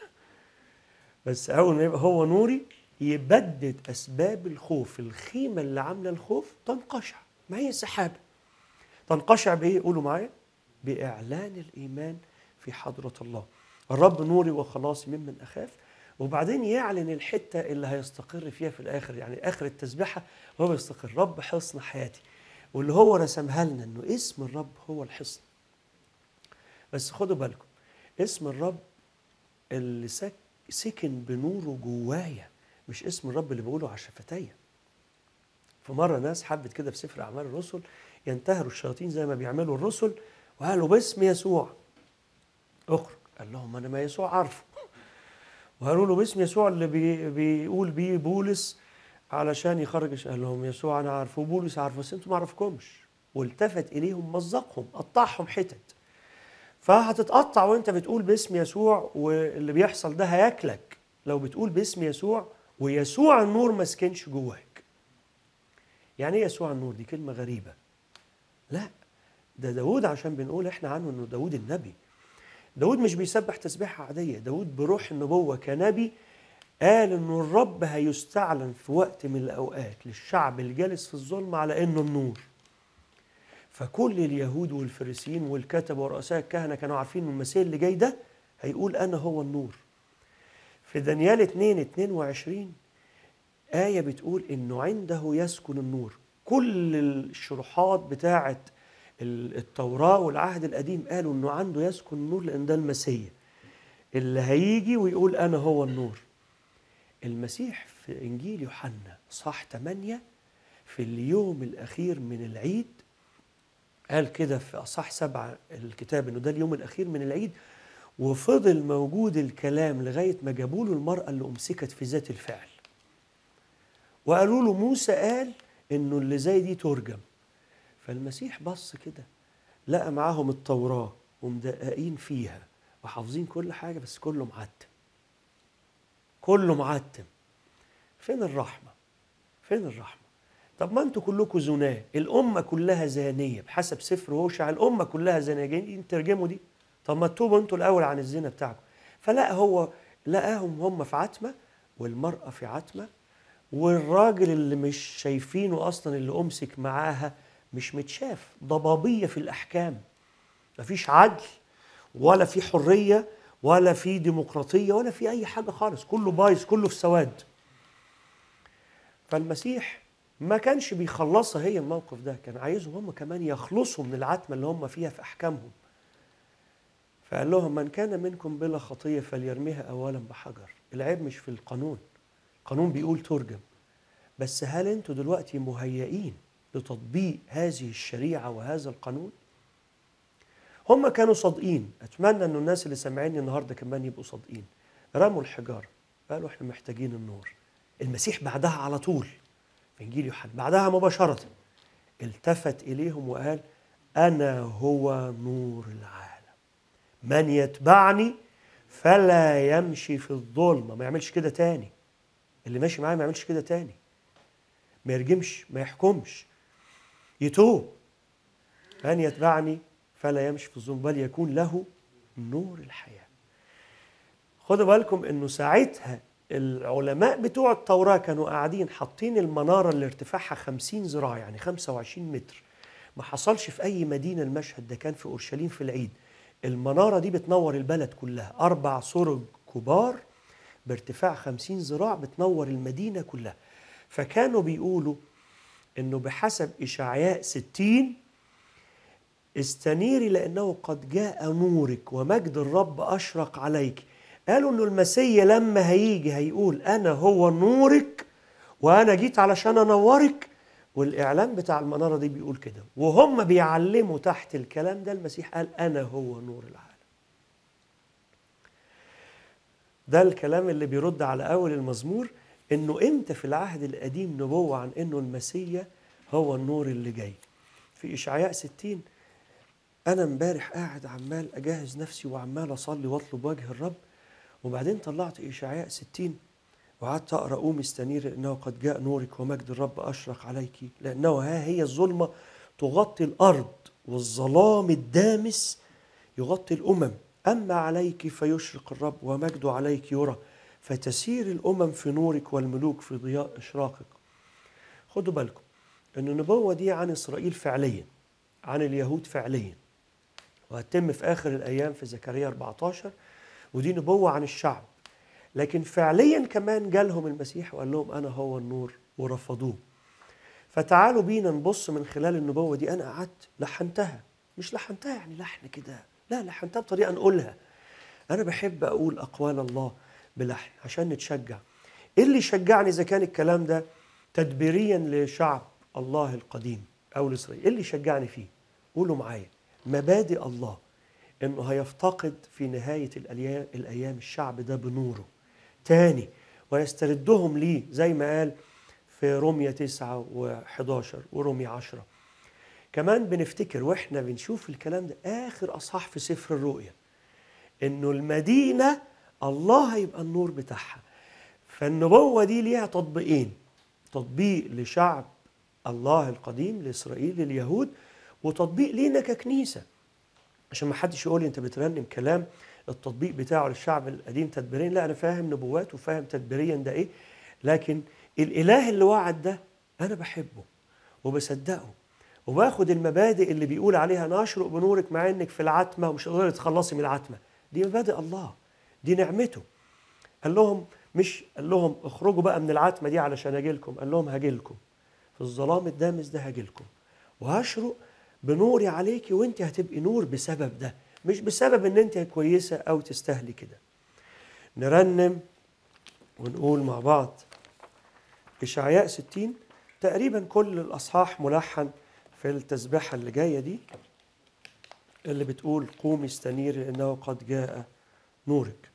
بس اول ما يبقى هو نوري يبدد اسباب الخوف الخيمه اللي عامله الخوف تنقشع ما هي سحابه تنقشع بايه قولوا معايا باعلان الايمان في حضره الله الرب نوري وخلاصي ممن اخاف وبعدين يعلن الحته اللي هيستقر فيها في الاخر يعني اخر التسبيحه هو بيستقر رب حصن حياتي واللي هو رسمها لنا انه اسم الرب هو الحصن بس خدوا بالكم اسم الرب اللي سك سكن بنوره جوايا مش اسم الرب اللي بقوله على شفتيا فمره ناس حبت كده في سفر اعمال الرسل ينتهروا الشياطين زي ما بيعملوا الرسل وقالوا باسم يسوع اخرج قال لهم انا ما يسوع عارفه وقالوا له باسم يسوع اللي بي بيقول بيه بولس علشان يخرج الش- قال لهم يسوع انا عارفه وبولس عارفه بس انتوا ما عرفكمش والتفت اليهم مزقهم قطعهم حتت فهتتقطع وانت بتقول باسم يسوع واللي بيحصل ده هياكلك لو بتقول باسم يسوع ويسوع النور ما سكنش جواك يعني ايه يسوع النور دي كلمه غريبه لا ده داود عشان بنقول احنا عنه انه داود النبي داود مش بيسبح تسبيحة عادية داود بروح النبوة كنبي قال انه الرب هيستعلن في وقت من الاوقات للشعب الجالس في الظلم على انه النور فكل اليهود والفريسيين والكتبة ورؤساء الكهنة كانوا عارفين ان المسيح اللي جاي ده هيقول انا هو النور في دانيال 2 22 آية بتقول إنه عنده يسكن النور كل الشروحات بتاعة ال- التوراة والعهد القديم قالوا إنه عنده يسكن النور لأن ده المسيح اللي هيجي ويقول أنا هو النور المسيح في إنجيل يوحنا صح 8 في اليوم الأخير من العيد قال كده في أصح سبعة الكتاب إنه ده اليوم الأخير من العيد وفضل موجود الكلام لغاية ما جابوا له المرأة اللي أمسكت في ذات الفعل وقالوا له موسى قال إنه اللي زي دي ترجم فالمسيح بص كده لقى معاهم التوراة ومدققين فيها وحافظين كل حاجة بس كله معتم كله معتم فين الرحمة فين الرحمة طب ما انتوا كلكم زناه الأمة كلها زانية بحسب سفر هوشع الأمة كلها زانية جايين ترجموا دي طب ما تتوبوا انتوا الأول عن الزنا بتاعكم فلا هو لقاهم هم في عتمة والمرأة في عتمة والراجل اللي مش شايفينه أصلا اللي أمسك معاها مش متشاف ضبابية في الأحكام مفيش عدل ولا في حرية ولا في ديمقراطية ولا في أي حاجة خالص كله بايظ كله في سواد فالمسيح ما كانش بيخلصها هي الموقف ده كان عايزهم هم كمان يخلصوا من العتمة اللي هم فيها في أحكامهم فقال لهم من كان منكم بلا خطية فليرميها أولا بحجر العيب مش في القانون القانون بيقول ترجم بس هل انتوا دلوقتي مهيئين لتطبيق هذه الشريعة وهذا القانون هم كانوا صادقين اتمنى ان الناس اللي سامعيني النهارده كمان يبقوا صادقين رموا الحجاره قالوا احنا محتاجين النور المسيح بعدها على طول في انجيل يوحنا بعدها مباشره التفت اليهم وقال انا هو نور العالم من يتبعني فلا يمشي في الظلمه ما يعملش كده تاني اللي ماشي معايا ما يعملش كده تاني ما يرجمش ما يحكمش يتوب من يتبعني فلا يمشي في الظلم بل يكون له نور الحياه خدوا بالكم انه ساعتها العلماء بتوع التوراة كانوا قاعدين حاطين المنارة اللي ارتفاعها 50 ذراع يعني 25 متر ما حصلش في أي مدينة المشهد ده كان في أورشليم في العيد المنارة دي بتنور البلد كلها أربع سرج كبار بارتفاع 50 ذراع بتنور المدينة كلها فكانوا بيقولوا انه بحسب اشعياء 60 استنيري لانه قد جاء نورك ومجد الرب اشرق عليك قالوا انه المسيا لما هيجي هيقول انا هو نورك وانا جيت علشان انورك والاعلان بتاع المناره دي بيقول كده وهم بيعلموا تحت الكلام ده المسيح قال انا هو نور العالم ده الكلام اللي بيرد على اول المزمور انه امتى في العهد القديم نبوه عن انه المسيا هو النور اللي جاي في اشعياء 60 انا امبارح قاعد عمال اجهز نفسي وعمال اصلي واطلب وجه الرب وبعدين طلعت اشعياء 60 وقعدت اقرا قوم استنير انه قد جاء نورك ومجد الرب اشرق عليك لانه ها هي الظلمه تغطي الارض والظلام الدامس يغطي الامم اما عليك فيشرق الرب ومجده عليك يرى فتسير الامم في نورك والملوك في ضياء اشراقك خدوا بالكم ان النبوه دي عن اسرائيل فعليا عن اليهود فعليا وهتتم في اخر الايام في زكريا 14 ودي نبوه عن الشعب لكن فعليا كمان جالهم المسيح وقال لهم انا هو النور ورفضوه فتعالوا بينا نبص من خلال النبوه دي انا قعدت لحنتها مش لحنتها يعني لحن كده لا لحنتها بطريقه نقولها انا بحب اقول اقوال الله بلحن عشان نتشجع ايه اللي يشجعني اذا كان الكلام ده تدبيريا لشعب الله القديم او لاسرائيل ايه اللي يشجعني فيه قولوا معايا مبادئ الله انه هيفتقد في نهايه الايام الايام الشعب ده بنوره تاني ويستردهم ليه زي ما قال في رومية 9 و11 ورومية 10 كمان بنفتكر واحنا بنشوف الكلام ده اخر اصحاح في سفر الرؤيا انه المدينه الله هيبقى النور بتاعها فالنبوه دي ليها تطبيقين تطبيق لشعب الله القديم لاسرائيل لليهود وتطبيق لينا ككنيسه عشان ما حدش يقول لي انت بترنم كلام التطبيق بتاعه للشعب القديم تدبيريا لا انا فاهم نبوات وفاهم تدبيريا ده ايه لكن الاله اللي وعد ده انا بحبه وبصدقه وباخد المبادئ اللي بيقول عليها نشرق بنورك مع انك في العتمه ومش قادره تخلصي من العتمه دي مبادئ الله دي نعمته قال لهم مش قال لهم اخرجوا بقى من العتمه دي علشان اجي لكم قال لهم هاجي لكم في الظلام الدامس ده هاجي لكم وهشرق بنوري عليكي وانت هتبقي نور بسبب ده مش بسبب ان انت كويسه او تستاهلي كده نرنم ونقول مع بعض اشعياء 60 تقريبا كل الاصحاح ملحن في التسبيحه اللي جايه دي اللي بتقول قومي استنيري انه قد جاء نورك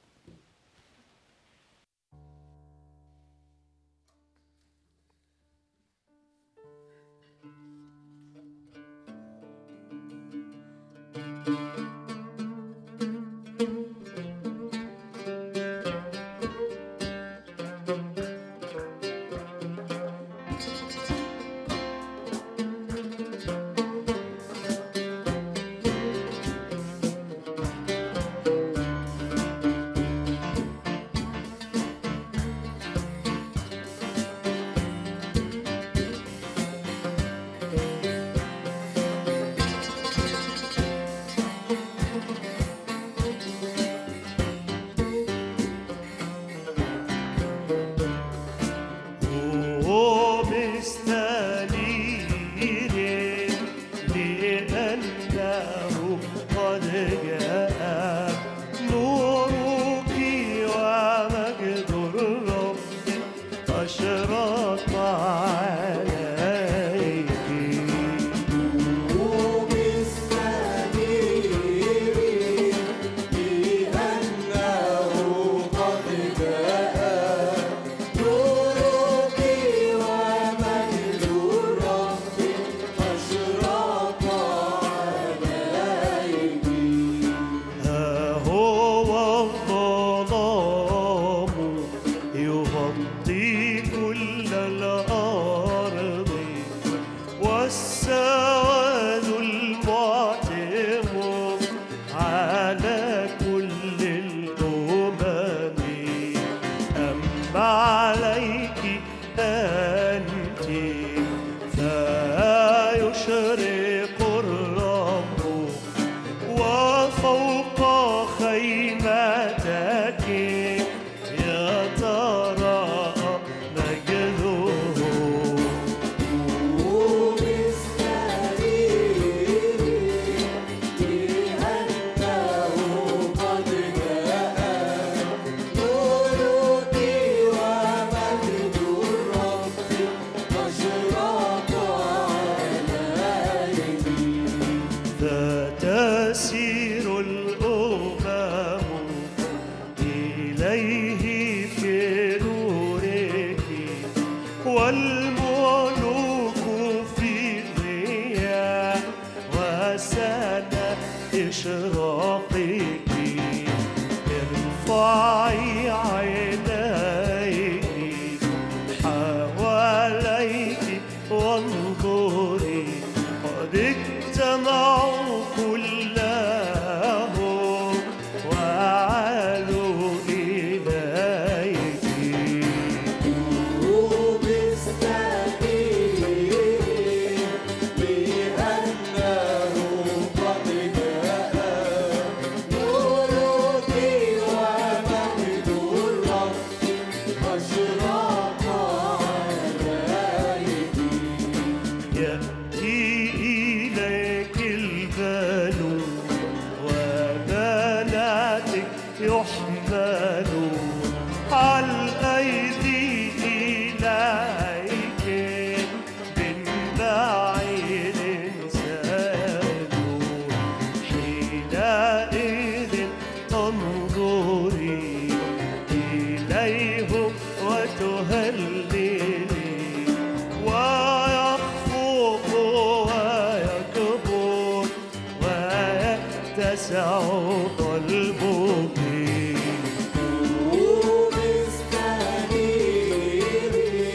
والملوك في غياب وسنة إشراقك ارفعي عينيك حواليك وانظري قد اجتمعوا كلهم وعالوا إليك قلوب السبيل لأنه قد جاء نورك ومجد الرب أشرق عليك يأتي إليك البنون وبناتك يحملون على الأيدي إليك من بعيد سالون حينئذ تنظري إليهم وتهللي ويخفق ويكبر ويتسع قلبك قلوب السبيل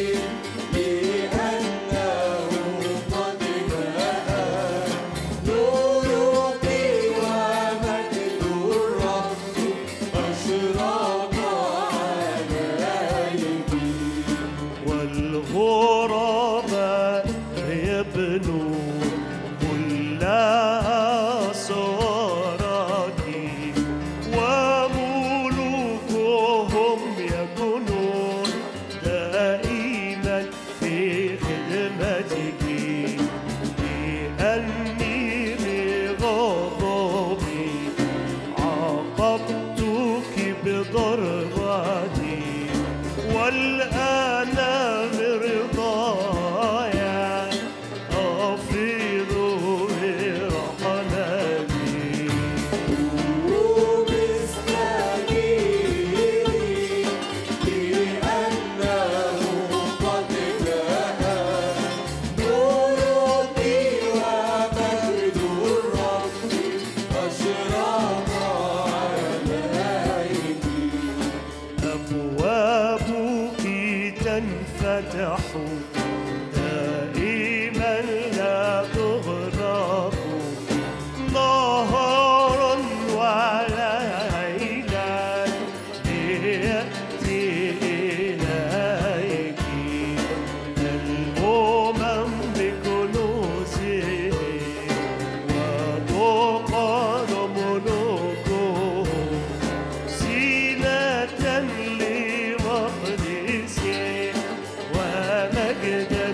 لأنه قد جاء نورك ومجد الرب أشرق عليك والغرباء يبنوا كلها صورك وملوكهم يكونون دائما في خدمتك لأني بغضبي عاقبتك بضربتي والآن برضايا أفيض برحمتي قلوب السبيل لأنه قد جاء نورك ومجد الرب أشرق عليك أبوابك تنفتح دائما لا تغلق نهارا وليلا ليأتي إليك الأمم بكنوزهم وتقر ملوكهم زينة لمقدسه ومجدا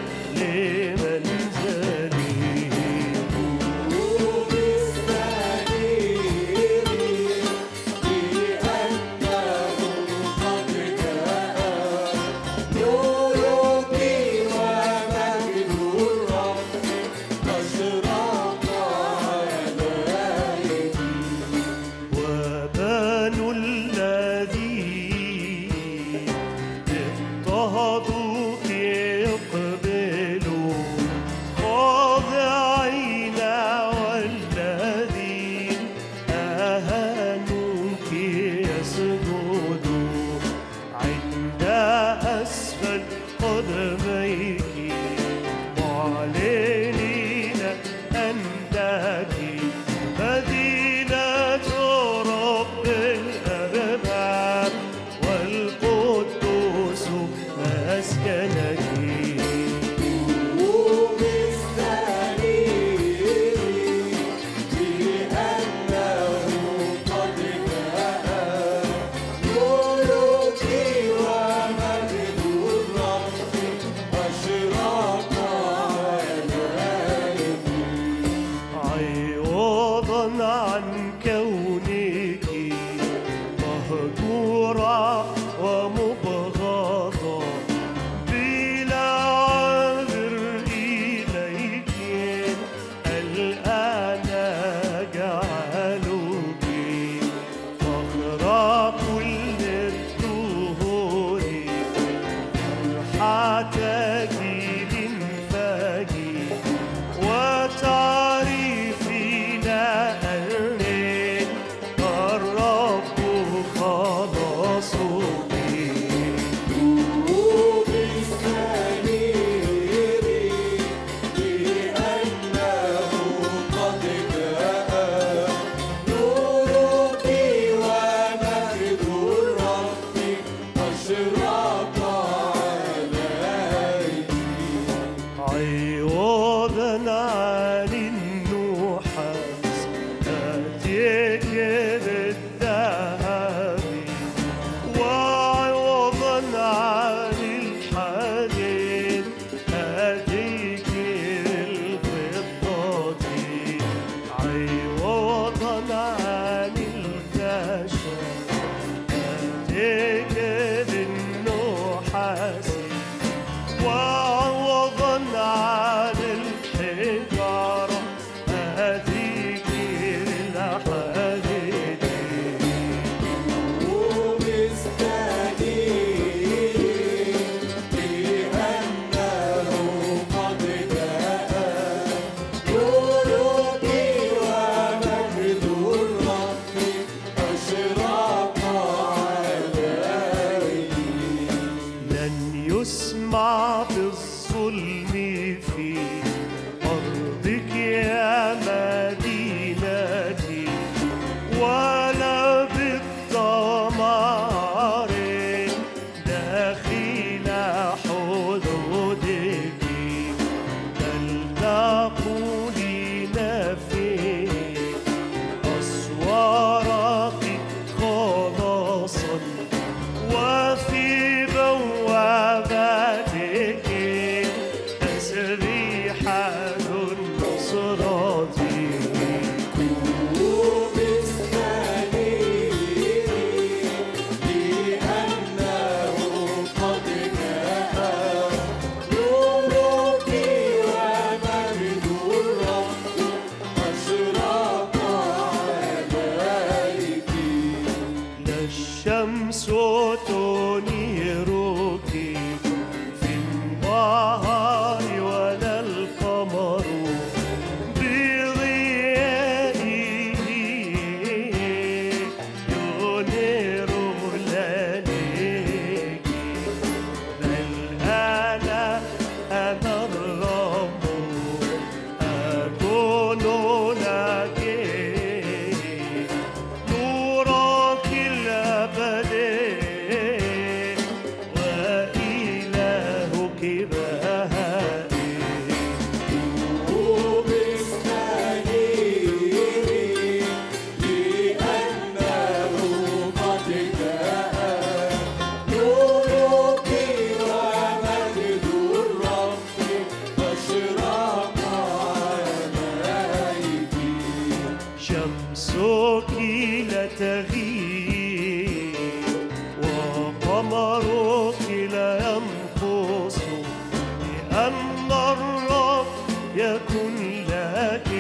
يكن لك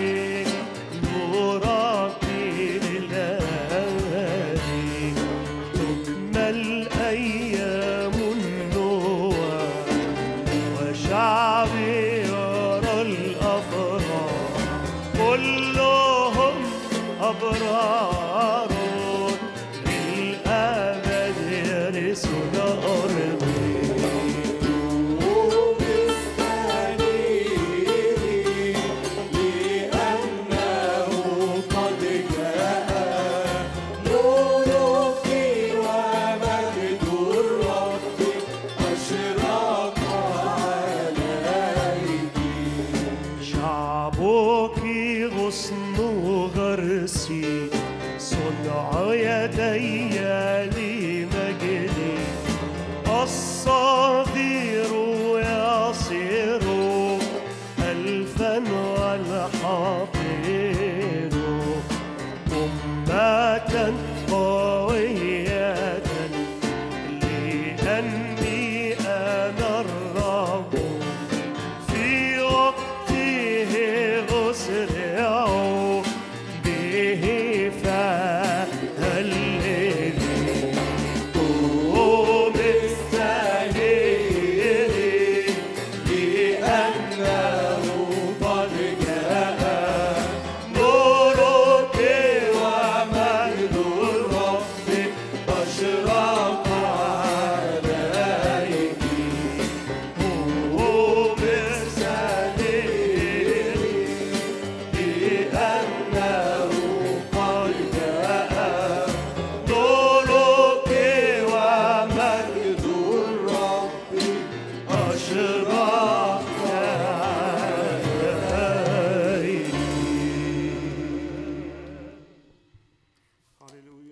نورك للهادي تكمل أيام النوى وشعبي يرى الأفراح كلهم أبرار للأبد يرثون أرضي لأنه قد جاء نورك ومجد الرب أشرق عليك شعبك غصن غرسي صنع يدي لمجدي الصغير يصير ألفا والحقير أمة قوية لأني أنا الرب في وقته أسرع به فهلني قوم السهير لأنه قد جاء نورك ومجد الرب أشرق عليك قوم السهير لأنه قد جاء نورك ومجد مجد الرب أشرق هللويا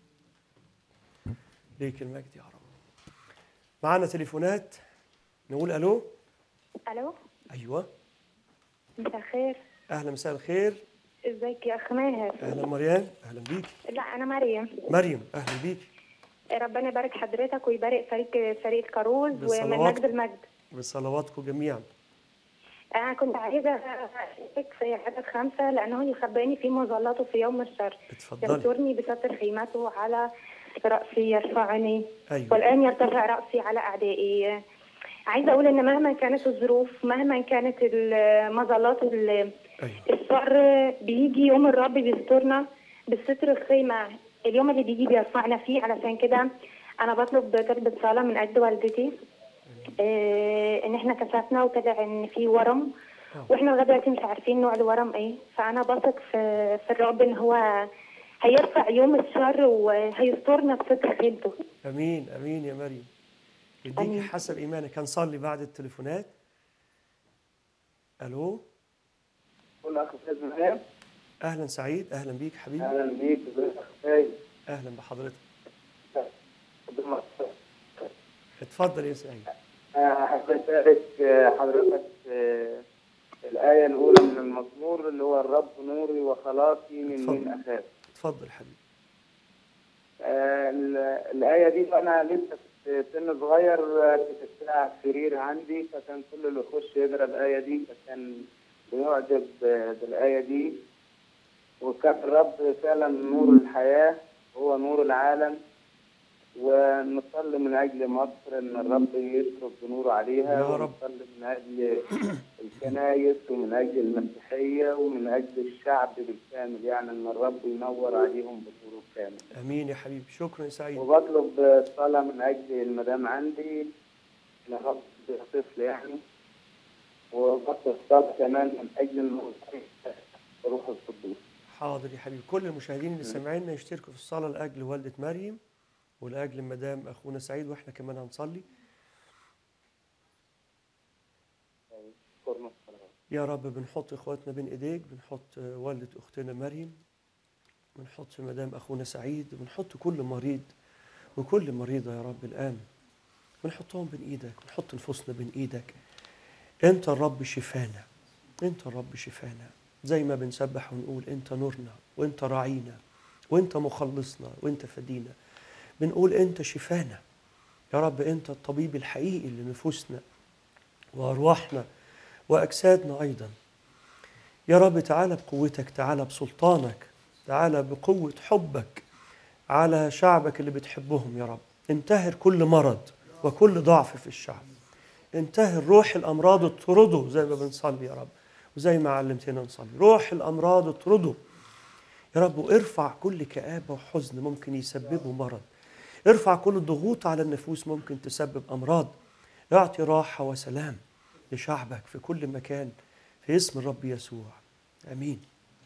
ليك المجد يا رب معانا تليفونات نقول الو الو ايوه مساء الخير اهلا مساء الخير ازيك يا اخ ماهر اهلا مريم اهلا بيك لا انا مريم مريم اهلا بيك ربنا يبارك حضرتك ويبارك فريق فريق الكاروز ومن بالصلوات. مجد المجد بصلواتكم جميعا انا كنت عايزه اشارك في عدد خمسه لانه يخبئني في مظلاته في يوم الشر اتفضلي يسترني بستر خيمته على راسي يرفعني ايوه والان يرتفع راسي على اعدائي عايزه اقول ان مهما كانت الظروف مهما كانت المظلات ال- ايوه الشر بيجي يوم الرب بيسترنا بالستر الخيمة اليوم اللي بيجي بيرفعنا فيه علشان كده أنا بطلب طلبة صلاة من أجل والدتي آه إن إحنا كشفنا وطلع إن في ورم وإحنا لغاية دلوقتي مش عارفين نوع الورم إيه فأنا بثق في في الرب إن هو هيرفع يوم الشر وهيسترنا بستر خيمته امين امين يا مريم يديكي آمين. حسب ايمانك هنصلي بعد التليفونات الو كل اخ استاذ مريم اهلا سعيد اهلا بيك حبيبي اهلا بيك ازيك يا اخ سيد اهلا بحضرتك ربنا اتفضل يا سعيد حبيت أشارك حضرتك آه، الآية الأولى من المزمور اللي هو الرب نوري وخلاصي من اتفضل. مين أخاف اتفضل حبيبي آه، ال- الآية دي أنا لسه في سن صغير آه، كتبتها على السرير عندي فكان كل اللي يخش يقرا الآية دي فكان بيعجب آه، بالآية دي وكان الرب فعلا نور الحياة هو نور العالم ونصلي من أجل مصر إن الرب يشرب بنوره عليها يا رب. ونصلي من أجل الكنايس ومن أجل المسيحية ومن أجل الشعب بالكامل يعني إن الرب ينور عليهم بنوره الكامل امين يا حبيبي شكرا يا سعيد وبطلب صلاة من أجل المدام عندي لرب طفل يعني وبطلب صلاة كمان من أجل إنه روح القدوس حاضر يا حبيبي كل المشاهدين اللي سامعيننا يشتركوا في الصلاه لاجل والده مريم ولاجل مدام اخونا سعيد واحنا كمان هنصلي شكرا الصلاة. يا رب بنحط اخواتنا بين ايديك بنحط آه، والده اختنا مريم بنحط مدام اخونا سعيد بنحط كل مريض وكل مريضه يا رب الان بنحطهم بين ايدك بنحط نفوسنا بين ايدك انت الرب شفانا انت الرب شفانا زي ما بنسبح ونقول انت نورنا وانت راعينا وانت مخلصنا وانت فدينا بنقول انت شفانا يا رب انت الطبيب الحقيقي لنفوسنا وارواحنا وأجسادنا أيضا يا رب تعالى بقوتك تعالى بسلطانك تعالى بقوة حبك على شعبك اللي بتحبهم يا رب انتهر كل مرض وكل ضعف في الشعب انتهر روح الأمراض اطرده زي ما بنصلي يا رب وزي ما علمتنا نصلي روح الأمراض اطرده يا رب وارفع كل كآبة وحزن ممكن يسببه مرض ارفع كل الضغوط على النفوس ممكن تسبب أمراض اعطي راحة وسلام لشعبك في كل مكان في اسم الرب يسوع امين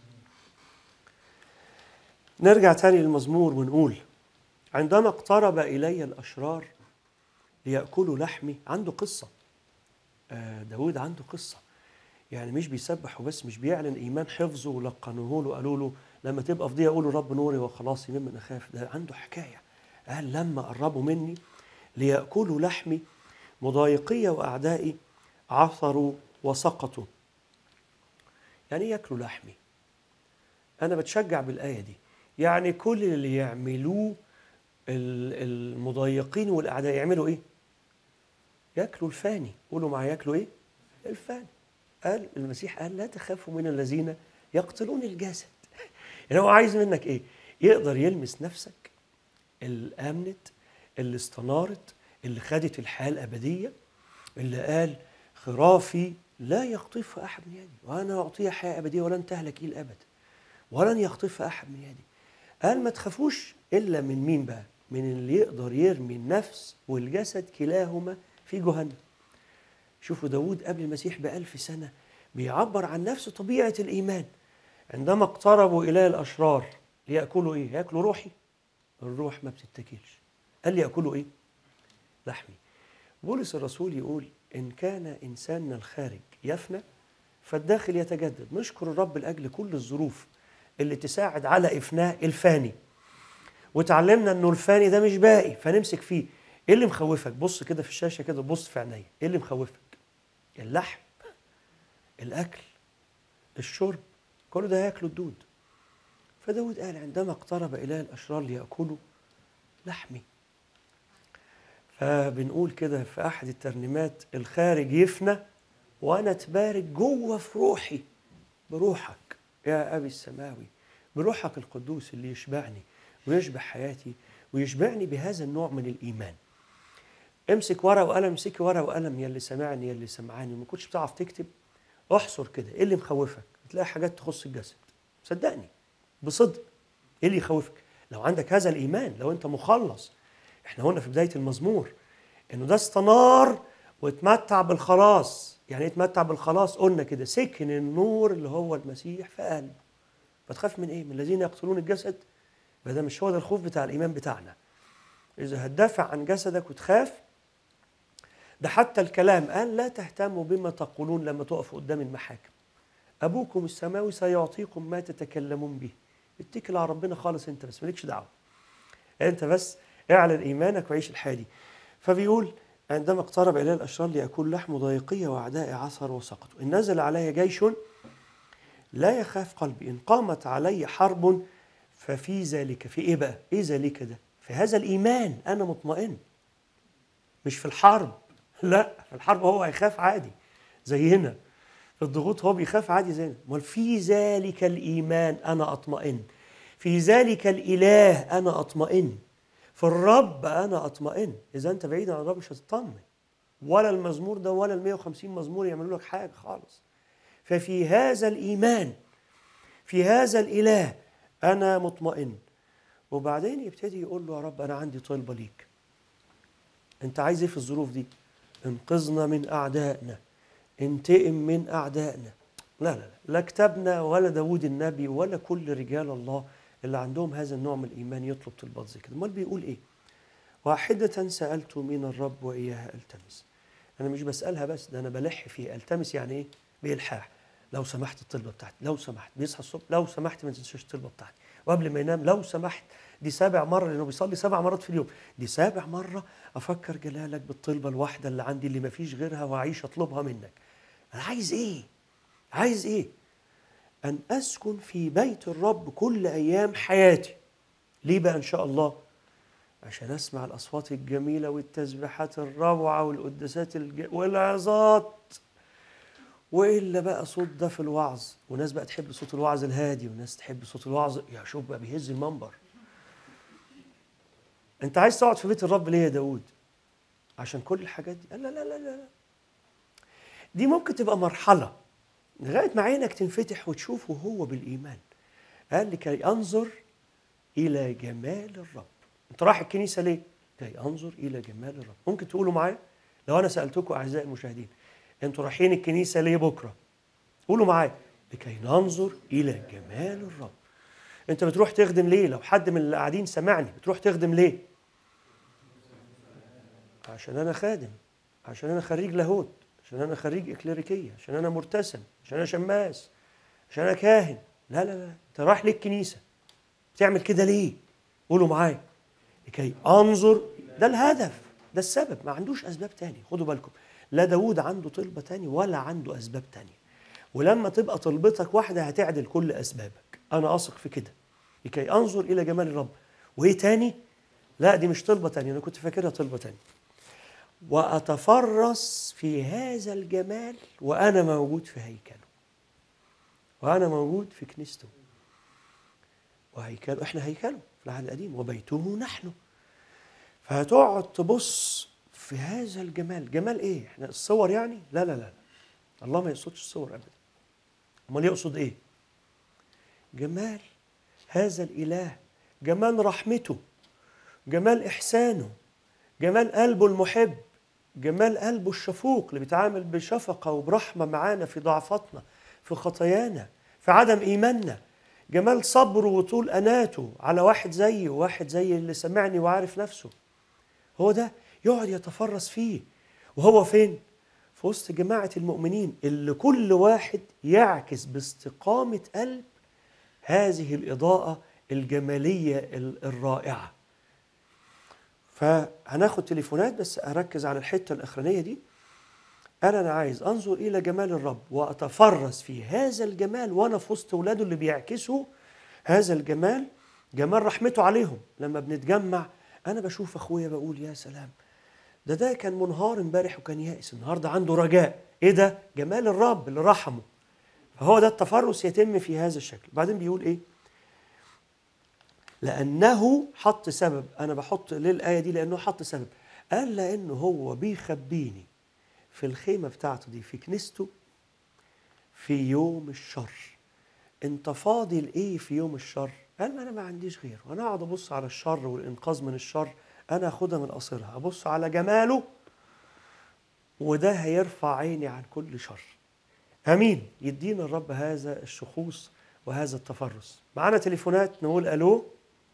نرجع تاني للمزمور ونقول عندما اقترب الي الاشرار لياكلوا لحمي عنده قصه آه، داود عنده قصه يعني مش بيسبح وبس مش بيعلن ايمان حفظه ولقنوه له قالوا له لما تبقى في ضيقه قولوا رب نوري وخلاصي ممن اخاف ده عنده حكايه قال لما قربوا مني لياكلوا لحمي مضايقي واعدائي عثروا وسقطوا يعني إيه ياكلوا لحمي انا بتشجع بالايه دي يعني كل اللي يعملوه ال- المضايقين والاعداء يعملوا ايه ياكلوا الفاني قولوا معايا ياكلوا ايه الفاني قال المسيح قال لا تخافوا من الذين يقتلون الجسد يعني هو عايز منك ايه يقدر يلمس نفسك اللي امنت اللي استنارت اللي خدت الحياه الابديه اللي قال خرافي لا يخطفها احد من يدي وانا اعطيها حياه ابديه ولن تهلك الى الابد ولن يخطفها احد من يدي قال ما تخافوش الا من مين بقى من اللي يقدر يرمي النفس والجسد كلاهما في جهنم شوفوا داود قبل المسيح بألف سنة بيعبر عن نفس طبيعة الإيمان عندما اقتربوا إلى الأشرار ليأكلوا إيه؟ يأكلوا روحي الروح ما بتتكلش قال لي يأكلوا إيه؟ لحمي بولس الرسول يقول إن كان إنساننا الخارج يفنى فالداخل يتجدد نشكر الرب لأجل كل الظروف اللي تساعد على إفناء الفاني وتعلمنا إنه الفاني ده مش باقي فنمسك فيه إيه اللي مخوفك بص كده في الشاشة كده بص في عينيا إيه اللي مخوفك اللحم الأكل الشرب كل ده هياكله الدود فداود قال عندما اقترب إلى الأشرار ليأكلوا لحمي فبنقول كده في أحد الترنيمات الخارج يفنى وأنا أتبارك جوه في روحي بروحك يا أبي السماوي بروحك القدوس اللي يشبعني ويشبع حياتي ويشبعني بهذا النوع من الإيمان امسك ورقة وقلم امسكي ورقة وقلم يا اللي سمعني يا اللي سمعاني وما كنتش بتعرف تكتب احصر كده ايه اللي مخوفك تلاقي حاجات تخص الجسد صدقني بصدق ايه اللي يخوفك لو عندك هذا الايمان لو انت مخلص احنا قلنا في بدايه المزمور انه ده استنار واتمتع بالخلاص يعني ايه اتمتع بالخلاص قلنا كده سكن النور اللي هو المسيح في قلبه فتخاف من ايه من الذين يقتلون الجسد فده مش هو ده الخوف بتاع الايمان بتاعنا اذا هتدافع عن جسدك وتخاف ده حتى الكلام قال لا تهتموا بما تقولون لما تقفوا قدام المحاكم ابوكم السماوي سيعطيكم ما تتكلمون به اتكل على ربنا خالص انت بس مالكش دعوه انت بس اعلن ايمانك وعيش الحياه دي فبيقول عندما اقترب الي الاشرار ليأكل لحم ضايقي واعدائي عثر وسقطوا ان نزل علي جيش لا يخاف قلبي ان قامت علي حرب ففي ذلك في ايه بقى ايه ذلك ده في هذا الايمان انا مطمئن مش في الحرب لا في الحرب هو هيخاف عادي زينا في الضغوط هو بيخاف عادي زينا امال في ذلك الايمان انا اطمئن في ذلك الاله انا اطمئن في الرب انا اطمئن اذا انت بعيد عن الرب مش هتطمن ولا المزمور ده ولا ال 150 مزمور يعملوا لك حاجه خالص ففي هذا الايمان في هذا الاله انا مطمئن وبعدين يبتدي يقول له يا رب انا عندي طلبه ليك انت عايز ايه في الظروف دي انقذنا من اعدائنا انتقم من اعدائنا لا لا لا لا كتابنا ولا داود النبي ولا كل رجال الله اللي عندهم هذا النوع من الايمان يطلب طلبات زي كده امال بيقول ايه واحدة سألت من الرب وإياها ألتمس أنا مش بسألها بس ده أنا بلح فيه ألتمس يعني إيه؟ بإلحاح لو سمحت الطلبة بتاعتي لو سمحت بيصحى الصبح لو سمحت ما تنساش الطلبة بتاعتي وقبل ما ينام لو سمحت دي سابع مرة لأنه بيصلي سبع مرات في اليوم دي سابع مرة أفكر جلالك بالطلبة الواحدة اللي عندي اللي ما فيش غيرها وأعيش أطلبها منك أنا عايز إيه؟ عايز إيه؟ أن أسكن في بيت الرب كل أيام حياتي ليه بقى إن شاء الله؟ عشان أسمع الأصوات الجميلة والتسبيحات الروعة والقداسات الج... والعظات والا بقى صوت ده في الوعظ وناس بقى تحب صوت الوعظ الهادي وناس تحب صوت الوعظ يا شوف بقى بيهز المنبر انت عايز تقعد في بيت الرب ليه يا داود عشان كل الحاجات دي قال لا لا لا لا لا. دي ممكن تبقى مرحله لغايه ما عينك تنفتح وتشوفه هو بالايمان قال لكي انظر الى جمال الرب انت رايح الكنيسه ليه كي انظر الى جمال الرب ممكن تقولوا معايا لو انا سالتكم اعزائي المشاهدين انتوا رايحين الكنيسه ليه بكره قولوا معايا لكي ننظر الى جمال الرب انت بتروح تخدم ليه لو حد من اللي قاعدين سمعني بتروح تخدم ليه عشان انا خادم عشان انا خريج لاهوت عشان انا خريج اكليريكيه عشان انا مرتسم عشان انا شماس عشان انا كاهن لا لا لا انت رايح ليه الكنيسه بتعمل كده ليه قولوا معايا لكي انظر ده الهدف ده السبب ما عندوش اسباب تاني خدوا بالكم لا داود عنده طلبه تاني ولا عنده اسباب تانية ولما تبقى طلبتك واحده هتعدل كل اسبابك انا اثق في كده لكي انظر الى جمال الرب وايه تاني لا دي مش طلبه تانية انا كنت فاكرها طلبه تانية واتفرس في هذا الجمال وانا موجود في هيكله وانا موجود في كنيسته وهيكله احنا هيكله في العهد القديم وبيته نحن فهتقعد تبص في هذا الجمال جمال ايه احنا الصور يعني لا لا لا لا. الله ما يقصدش الصور ابدا امال يقصد ايه جمال هذا الاله جمال رحمته جمال احسانه جمال قلبه المحب جمال قلبه الشفوق اللي بيتعامل بشفقه وبرحمه معانا في ضعفاتنا في خطايانا في عدم ايماننا جمال صبره وطول اناته على واحد زيي وواحد زي اللي سمعني وعارف نفسه هو ده يقعد يتفرس فيه وهو فين في وسط جماعة المؤمنين اللي كل واحد يعكس باستقامة قلب هذه الإضاءة الجمالية ال- الرائعة فهناخد تليفونات بس أركز على الحتة الأخرانية دي أنا أنا عايز أنظر إلى جمال الرب وأتفرس في هذا الجمال وأنا في وسط ولاده اللي بيعكسوا هذا الجمال جمال رحمته عليهم لما بنتجمع أنا بشوف أخويا بقول يا سلام ده ده كان منهار امبارح وكان يائس النهارده عنده رجاء ايه ده جمال الرب اللي رحمه فهو ده التفرس يتم في هذا الشكل بعدين بيقول ايه لانه حط سبب انا بحط ليه الايه دي لانه حط سبب قال لانه هو بيخبيني في الخيمه بتاعته دي في كنيسته في يوم الشر انت فاضي لايه في يوم الشر قال ما انا ما عنديش غيره انا اقعد ابص على الشر والانقاذ من الشر انا اخدها من قصرها ابص على جماله وده هيرفع عيني عن كل شر امين يدينا الرب هذا الشخوص وهذا التفرس معانا تليفونات نقول الو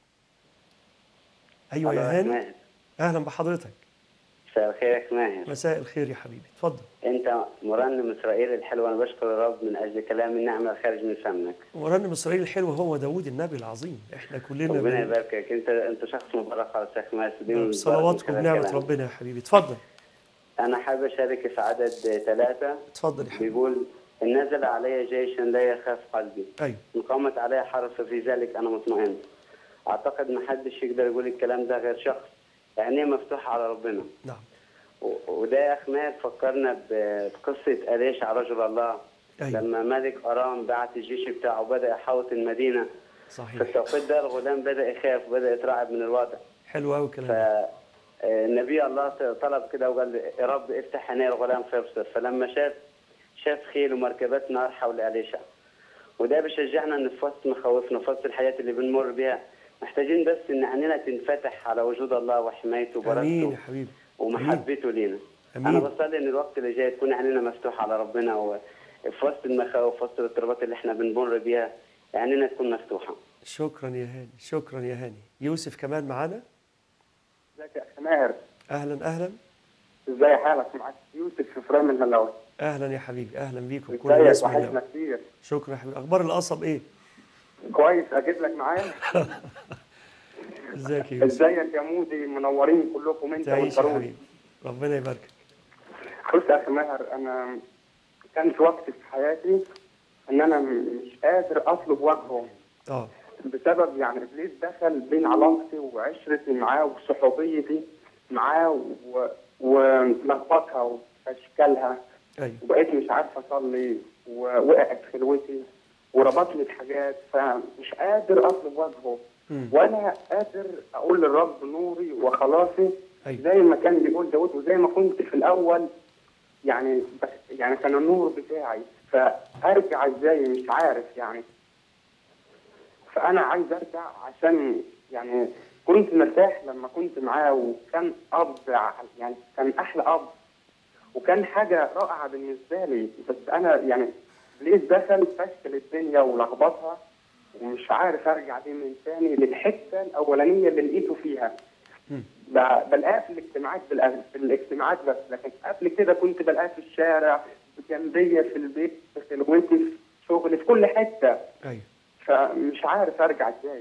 ايوه ألو يا يا هاني ماهر اهلا بحضرتك مساء الخير يا ماهر مساء الخير يا حبيبي اتفضل انت مرنم اسرائيل الحلو انا بشكر الرب من اجل كلام النعمه الخارج من فمك مرنم اسرائيل الحلو هو داوود النبي العظيم احنا كلنا ربنا بن- يباركك انت انت شخص مبارك على شيخ ماسك دي من بصلواتكم بركة بنعمه الكلام. ربنا يا حبيبي اتفضل انا حابب اشارك في عدد ثلاثه اتفضل يا حبيبي بيقول ان نزل علي جيش لا يخاف قلبي ايوه ان قامت علي حرس في ذلك انا مطمئن اعتقد ما حدش يقدر يقول الكلام ده غير شخص عينيه مفتوحه على ربنا نعم و- وده يا اخ ماهر فكرنا ب- بقصه اليشع رجل الله أيوة. لما ملك ارام بعت الجيش بتاعه وبدا يحوط المدينه في صحيح التوقيت ده الغلام بدا يخاف وبدا يترعب من الوضع حلو قوي الكلام ده. فالنبي الله طلب كده وقال له، يا رب افتح عيني الغلام فيبصر فلما شاف شاف خيل ومركبات نار حول اليشع وده بيشجعنا ان في وسط مخاوفنا في وسط الحياه اللي بنمر بيها محتاجين بس ان عينينا تنفتح على وجود الله وحمايته امين يا وبركته حبيبي ومحبته لينا أمين. انا بصلي ان الوقت اللي جاي تكون عينينا مفتوحه على ربنا وفي وسط المخاوف في وسط الاضطرابات اللي احنا بنمر بيها عينينا تكون مفتوحه شكرا يا هاني شكرا يا هاني يوسف كمان معانا ازيك يا اخي ماهر اهلا اهلا ازاي حالك معاك يوسف في فريم الهلاوي اهلا يا حبيبي اهلا بيكم كل ازيك الناس وحشنا مهلا. كتير شكرا يا حبيبي اخبار القصب ايه كويس اجيب لك معايا ازيك يا يوسف ازيك يا مودي منورين كلكم انت تعيش يا والقارون حبيبي ربنا يباركك بص يا اخي ماهر انا كان في وقت في حياتي ان انا مش قادر اطلب وجهه اه بسبب يعني ابليس دخل بين علاقتي وعشرتي معاه وصحوبيتي معاه و- ولخبطها واشكالها ايوه وبقيت مش عارف اصلي ووقعت خلوتي وربطني بحاجات فمش قادر اطلب وجهه مم. ولا قادر اقول للرب نوري وخلاصي أيوة. زي ما كان بيقول داود وزي ما كنت في الاول يعني بس يعني كان النور بتاعي فارجع ازاي مش عارف يعني فانا عايز ارجع عشان يعني كنت مرتاح لما كنت معاه وكان اب يعني كان احلى اب وكان حاجه رائعه بالنسبه لي بس انا يعني لقيت دخل فشل الدنيا ولخبطها ومش عارف ارجع دي من تاني للحته الاولانيه اللي لقيته فيها مم. ب- بلاقاه في الاجتماعات بالأ- في الاجتماعات بس لكن قبل كده كنت بلاقاه في الشارع جنبيا في البيت في خلوتي في شغلي في كل حته ايوه فمش عارف ارجع ازاي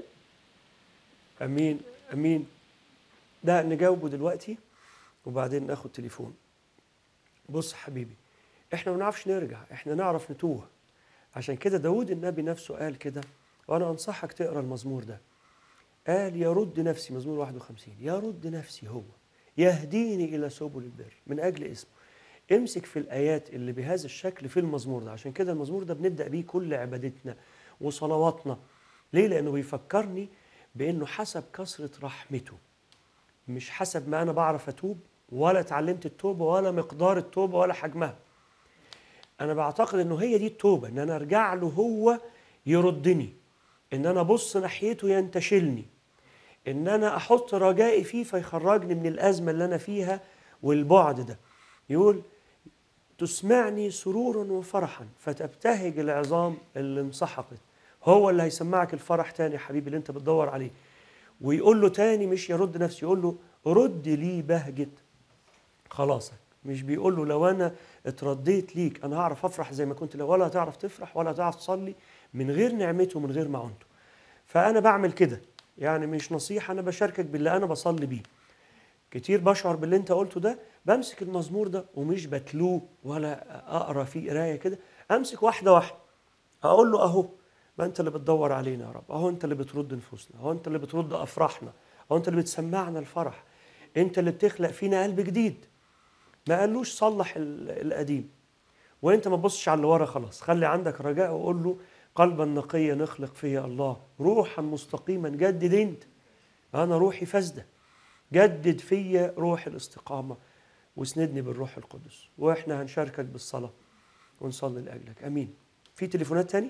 امين امين ده نجاوبه دلوقتي وبعدين ناخد تليفون بص حبيبي احنا ما نعرفش نرجع احنا نعرف نتوه عشان كده داود النبي نفسه قال كده وانا انصحك تقرا المزمور ده قال يرد نفسي مزمور 51 يرد نفسي هو يهديني الى سبل البر من اجل اسمه امسك في الايات اللي بهذا الشكل في المزمور ده عشان كده المزمور ده بنبدا بيه كل عبادتنا وصلواتنا ليه لانه بيفكرني بانه حسب كثره رحمته مش حسب ما انا بعرف اتوب ولا اتعلمت التوبه ولا مقدار التوبه ولا حجمها انا بعتقد انه هي دي التوبه ان انا ارجع له هو يردني ان انا ابص ناحيته ينتشلني ان انا احط رجائي فيه فيخرجني من الازمه اللي انا فيها والبعد ده يقول تسمعني سرورا وفرحا فتبتهج العظام اللي انسحقت هو اللي هيسمعك الفرح تاني يا حبيبي اللي انت بتدور عليه ويقول له تاني مش يرد نفسه يقول له رد لي بهجة خلاصك مش بيقول له لو انا اترديت ليك انا هعرف افرح زي ما كنت لو ولا هتعرف تفرح ولا هتعرف تصلي من غير نعمته ومن غير معونته فانا بعمل كده يعني مش نصيحه انا بشاركك باللي انا بصلي بيه كتير بشعر باللي انت قلته ده بمسك المزمور ده ومش بتلوه ولا اقرا فيه قرايه كده امسك واحده واحده اقول له اهو ما انت اللي بتدور علينا يا رب اهو انت اللي بترد نفوسنا اهو انت اللي بترد افراحنا اهو انت اللي بتسمعنا الفرح انت اللي بتخلق فينا قلب جديد ما قالوش صلح ال- القديم وانت ما تبصش على اللي ورا خلاص خلي عندك رجاء وقول له قلبا نقيا نخلق فيا الله روحا مستقيما جدد انت انا روحي فاسده جدد فيا روح الاستقامه واسندني بالروح القدس واحنا هنشاركك بالصلاه ونصلي لاجلك امين في تليفونات تاني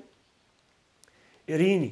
إريني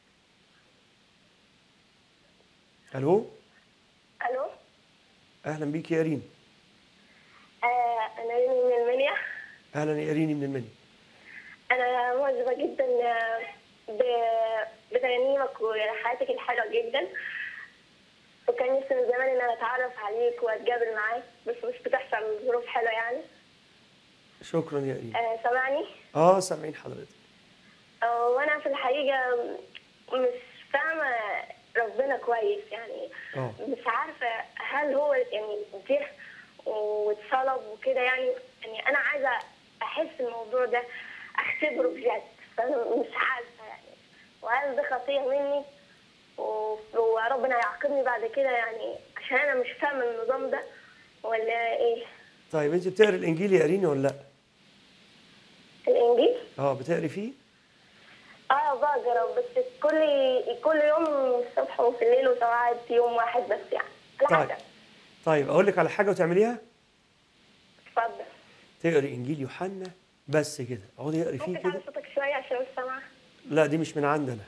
ألو الو أهلا بيك يا إريني آه انا ريمي من المنيا أهلا يا إريني من المنيا انا معجبه جدا آه، ب- بترانيمك وحياتك الحلوه جدا وكان نفسي من زمان ان انا اتعرف عليك واتقابل معاك بس مش بتحصل ظروف حلوه يعني شكرا يا إريني آه سامعني آه سامعين حضرتك آه وانا في الحقيقه مش فاهمه ربنا كويس يعني آه مش عارفه هل هو يعني جه واتصلب وكده يعني يعني انا عايزه احس الموضوع ده اختبره بجد فانا مش عارفه يعني وهل ده خطيه مني و- وربنا يعاقبني بعد كده يعني عشان انا مش فاهمه النظام ده ولا ايه طيب أنت بتقري الإنجيل يا إريني ولا لأ؟ الانجيل آه بتقري فيه؟ اه بقرا بس كل كل يوم الصبح وفي الليل وساعات يوم واحد بس يعني على طيب حسب طيب أقول لك على حاجة وتعمليها؟ اتفضل تقري إنجيل يوحنا بس كده اقعدي اقري فيه ممكن تعلي كده صوتك شويه عشان مش سامعه لا دي مش من عندنا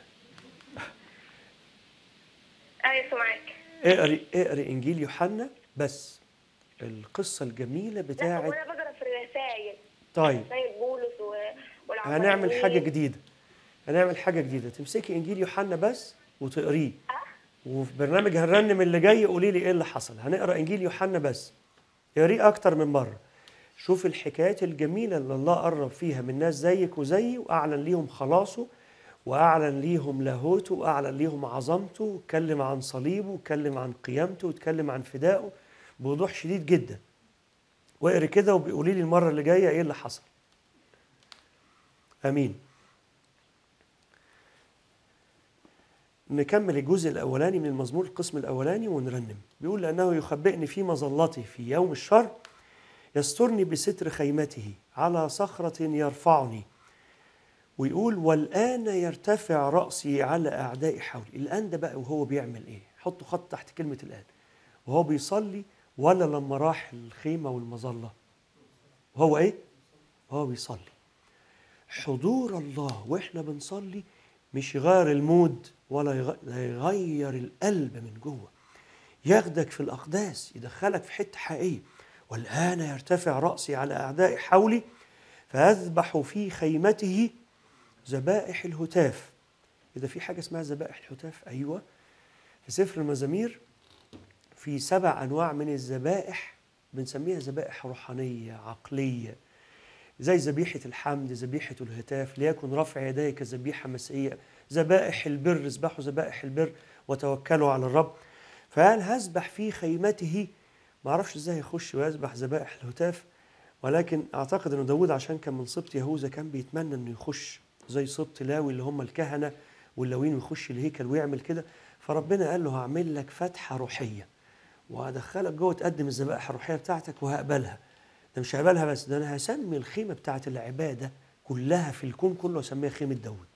ايوه سامعاك اقري اقري انجيل يوحنا بس القصه الجميله لا بتاعت وانا بقرا في الرسائل طيب رسائل بولس و... والعمال هنعمل حاجه الدينيين. جديده هنعمل حاجه جديده تمسكي انجيل يوحنا بس وتقريه وفي برنامج هنرنم اللي جاي قولي لي ايه اللي حصل هنقرا انجيل يوحنا بس اقريه اكتر من مره شوف الحكايات الجميله اللي الله قرب فيها من ناس زيك وزيي واعلن ليهم خلاصه واعلن ليهم لاهوته واعلن ليهم عظمته واتكلم عن صليبه واتكلم عن قيامته واتكلم عن فدائه بوضوح شديد جدا واقري كده وبيقولي لي المره اللي جايه ايه اللي حصل امين نكمل الجزء الاولاني من المزمور القسم الاولاني ونرنم بيقول لانه يخبئني في مظلتي في يوم الشر يسترني بستر خيمته على صخرة يرفعني ويقول والآن يرتفع رأسي على أعدائي حولي الآن ده بقى وهو بيعمل إيه حطوا خط تحت كلمة الآن وهو بيصلي ولا لما راح الخيمة والمظلة وهو إيه وهو بيصلي حضور الله وإحنا بنصلي مش يغير المود ولا يغ- لا يغير القلب من جوه ياخدك في الأقداس يدخلك في حتة حقيقية والآن يرتفع رأسي على أعدائي حولي فأذبح في خيمته ذبائح الهتاف إذا في حاجة اسمها ذبائح الهتاف أيوة في سفر المزامير في سبع أنواع من الذبائح بنسميها ذبائح روحانية عقلية زي ذبيحة الحمد ذبيحة الهتاف ليكن رفع يدي كذبيحة مسيئة ذبائح البر اذبحوا ذبائح البر وتوكلوا على الرب فقال هذبح في خيمته ما اعرفش ازاي يخش ويذبح ذبائح الهتاف ولكن اعتقد ان داود عشان كان من سبط يهوذا كان بيتمنى انه يخش زي سبط لاوي اللي هم الكهنه واللاويين ويخش الهيكل ويعمل كده فربنا قال له هعمل لك فتحه روحيه وهدخلك جوه تقدم الذبائح الروحيه بتاعتك وهقبلها ده مش هقبلها بس ده انا هسمي الخيمه بتاعت العباده كلها في الكون كله اسميها خيمه داود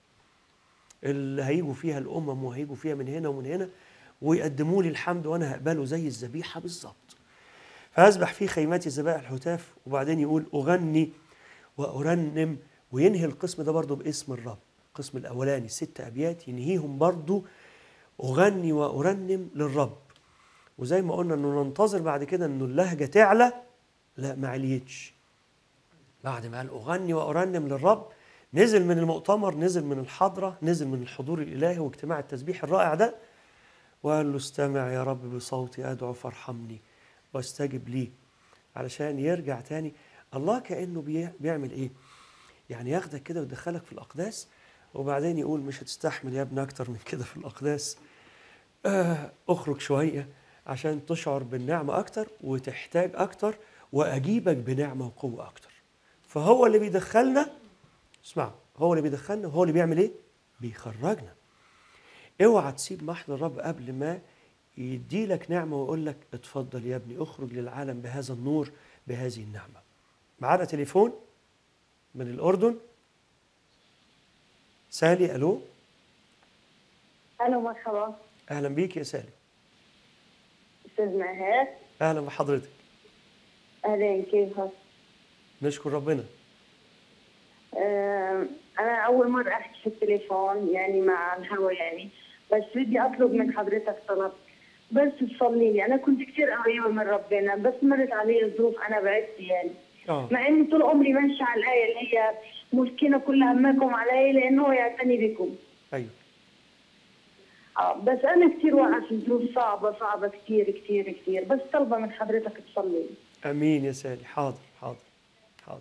اللي هيجوا فيها الامم وهيجوا فيها من هنا ومن هنا ويقدموا لي الحمد وانا هقبله زي الذبيحه بالظبط فاذبح في خيمتي ذبائح الهتاف وبعدين يقول اغني وارنم وينهي القسم ده برضه باسم الرب القسم الاولاني ست ابيات ينهيهم برضه اغني وارنم للرب وزي ما قلنا انه ننتظر بعد كده انه اللهجه تعلى لا ما عليتش بعد ما قال اغني وارنم للرب نزل من المؤتمر نزل من الحضره نزل من الحضور الالهي واجتماع التسبيح الرائع ده وقال له استمع يا رب بصوتي ادعو فارحمني واستجب لي علشان يرجع تاني الله كانه بي- بيعمل ايه يعني ياخدك كده ويدخلك في الاقداس وبعدين يقول مش هتستحمل يا ابني اكتر من كده في الاقداس آه اخرج شويه عشان تشعر بالنعمه اكتر وتحتاج اكتر واجيبك بنعمه وقوه اكتر فهو اللي بيدخلنا اسمعوا هو اللي بيدخلنا وهو اللي بيعمل ايه بيخرجنا اوعى تسيب محضر الرب قبل ما يدي لك نعمه ويقول لك اتفضل يا ابني اخرج للعالم بهذا النور بهذه النعمه معانا تليفون من الاردن سالي الو الو مرحبا اهلا بيك يا سالي استاذ مهاد اهلا بحضرتك اهلين كيفك؟ نشكر ربنا آم، انا اول مره احكي في التليفون يعني مع الهوا يعني بس بدي اطلب من حضرتك طلب بس تصلي لي انا كنت كثير قريبه من ربنا بس مرت علي ظروف انا بعدت يعني اه مع اني طول عمري ماشيه على الايه اللي هي مسكينه كل همكم علي لانه هو يعتني بكم ايوه اه بس انا كثير واقعه في ظروف صعبه صعبه كثير كثير كثير بس طلبه من حضرتك تصلي لي امين يا سالي حاضر حاضر حاضر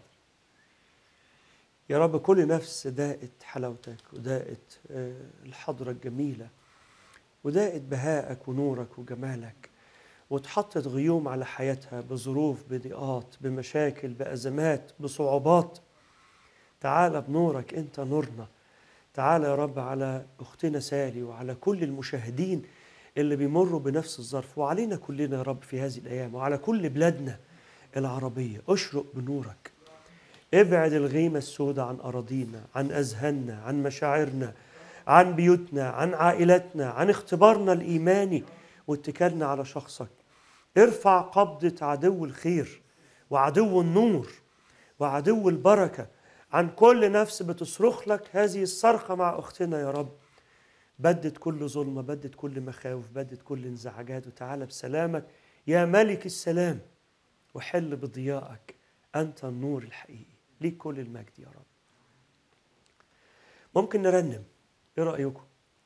يا رب كل نفس داءت حلاوتك وداءت آه، الحضرة الجميلة وداءت بهائك ونورك وجمالك واتحطت غيوم على حياتها بظروف بضيقات بمشاكل بأزمات بصعوبات تعال بنورك انت نورنا تعال يا رب على اختنا سالي وعلى كل المشاهدين اللي بيمروا بنفس الظرف وعلينا كلنا يا رب في هذه الايام وعلى كل بلادنا العربيه اشرق بنورك ابعد الغيمه السوداء عن اراضينا عن اذهاننا عن مشاعرنا عن بيوتنا عن عائلاتنا عن اختبارنا الايماني واتكالنا على شخصك ارفع قبضه عدو الخير وعدو النور وعدو البركه عن كل نفس بتصرخ لك هذه الصرخه مع اختنا يا رب بدد كل ظلمه بدد كل مخاوف بدد كل انزعاجات وتعالى بسلامك يا ملك السلام وحل بضيائك انت النور الحقيقي ليك كل المجد يا رب ممكن نرنم ايه رايكم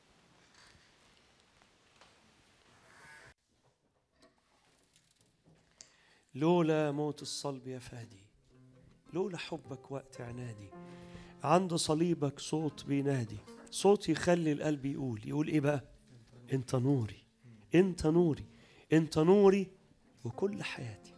لولا موت الصلب يا فادي لولا حبك وقت عنادي عند صليبك صوت بينادي صوت يخلي القلب يقول يقول ايه بقى انت نوري انت نوري انت نوري وكل حياتي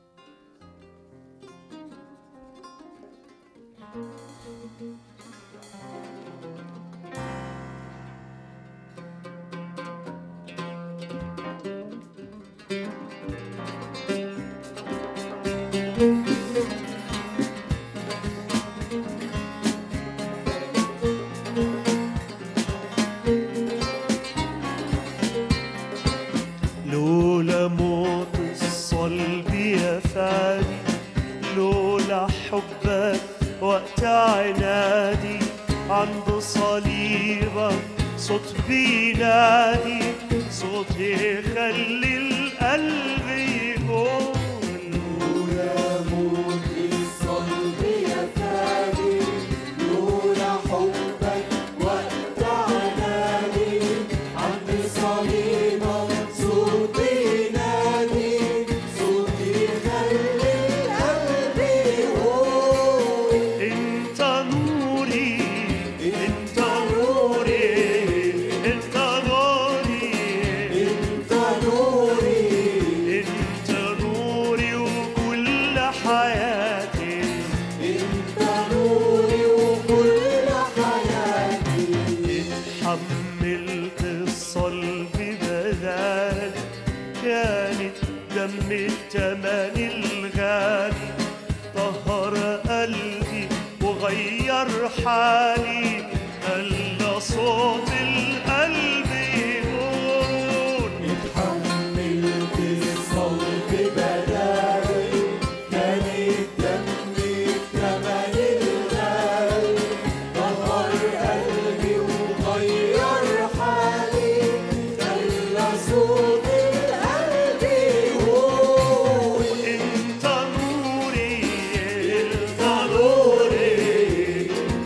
لولا موت الصلب يا فادي لولا حبك وقت عنادي عند صليبك صوت بينادي صوت يخلي القلب يقول لولا موت الصلب يا فادي لولا حبك وقت عناني عند صليبك صوت ينادي صوت يخلي القلب يقول انت نوري انت نوري انت نوري انت نوري انت نوري وكل حياتي انت نوري وكل حياتي اتحملت الصلب بدال كانت دم التمن الغالي طهر قلبي وغير حالي خلى صوت القلب يقول اتحملت الصلب بدالي كان الدم الثمن الغالي طهر قلبي وغير حالي خلى صوت القلب يقول انت نوري انت نوري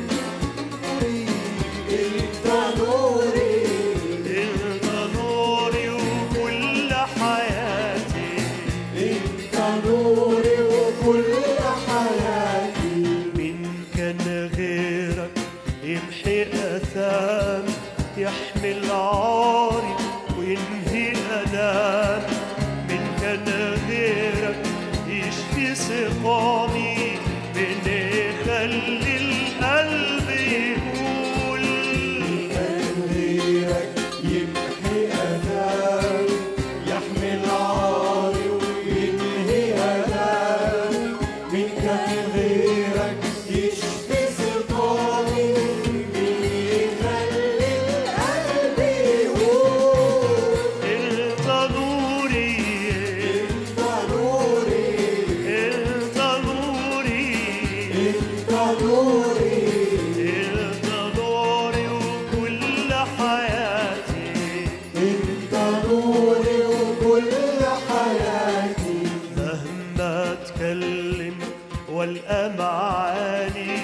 انت نوري انت نوري وكل حياتي انت نوري وكل حياتي مين كان غيرك يمحي اثام يحمل عاري وينهي الام مين كان غيرك يشفي سقامي من يخلي القلب يقول كان غيرك يمحي أذان يحمل عاري وينهي ألام مين كان غيرك يشفي سقامي مين يخلي القلب يقول انت نوري انت نوري انت نوري انت نوري انت نوري وكل حياتي انت نوري وكل حياتي مهما اتكلم والقى معاني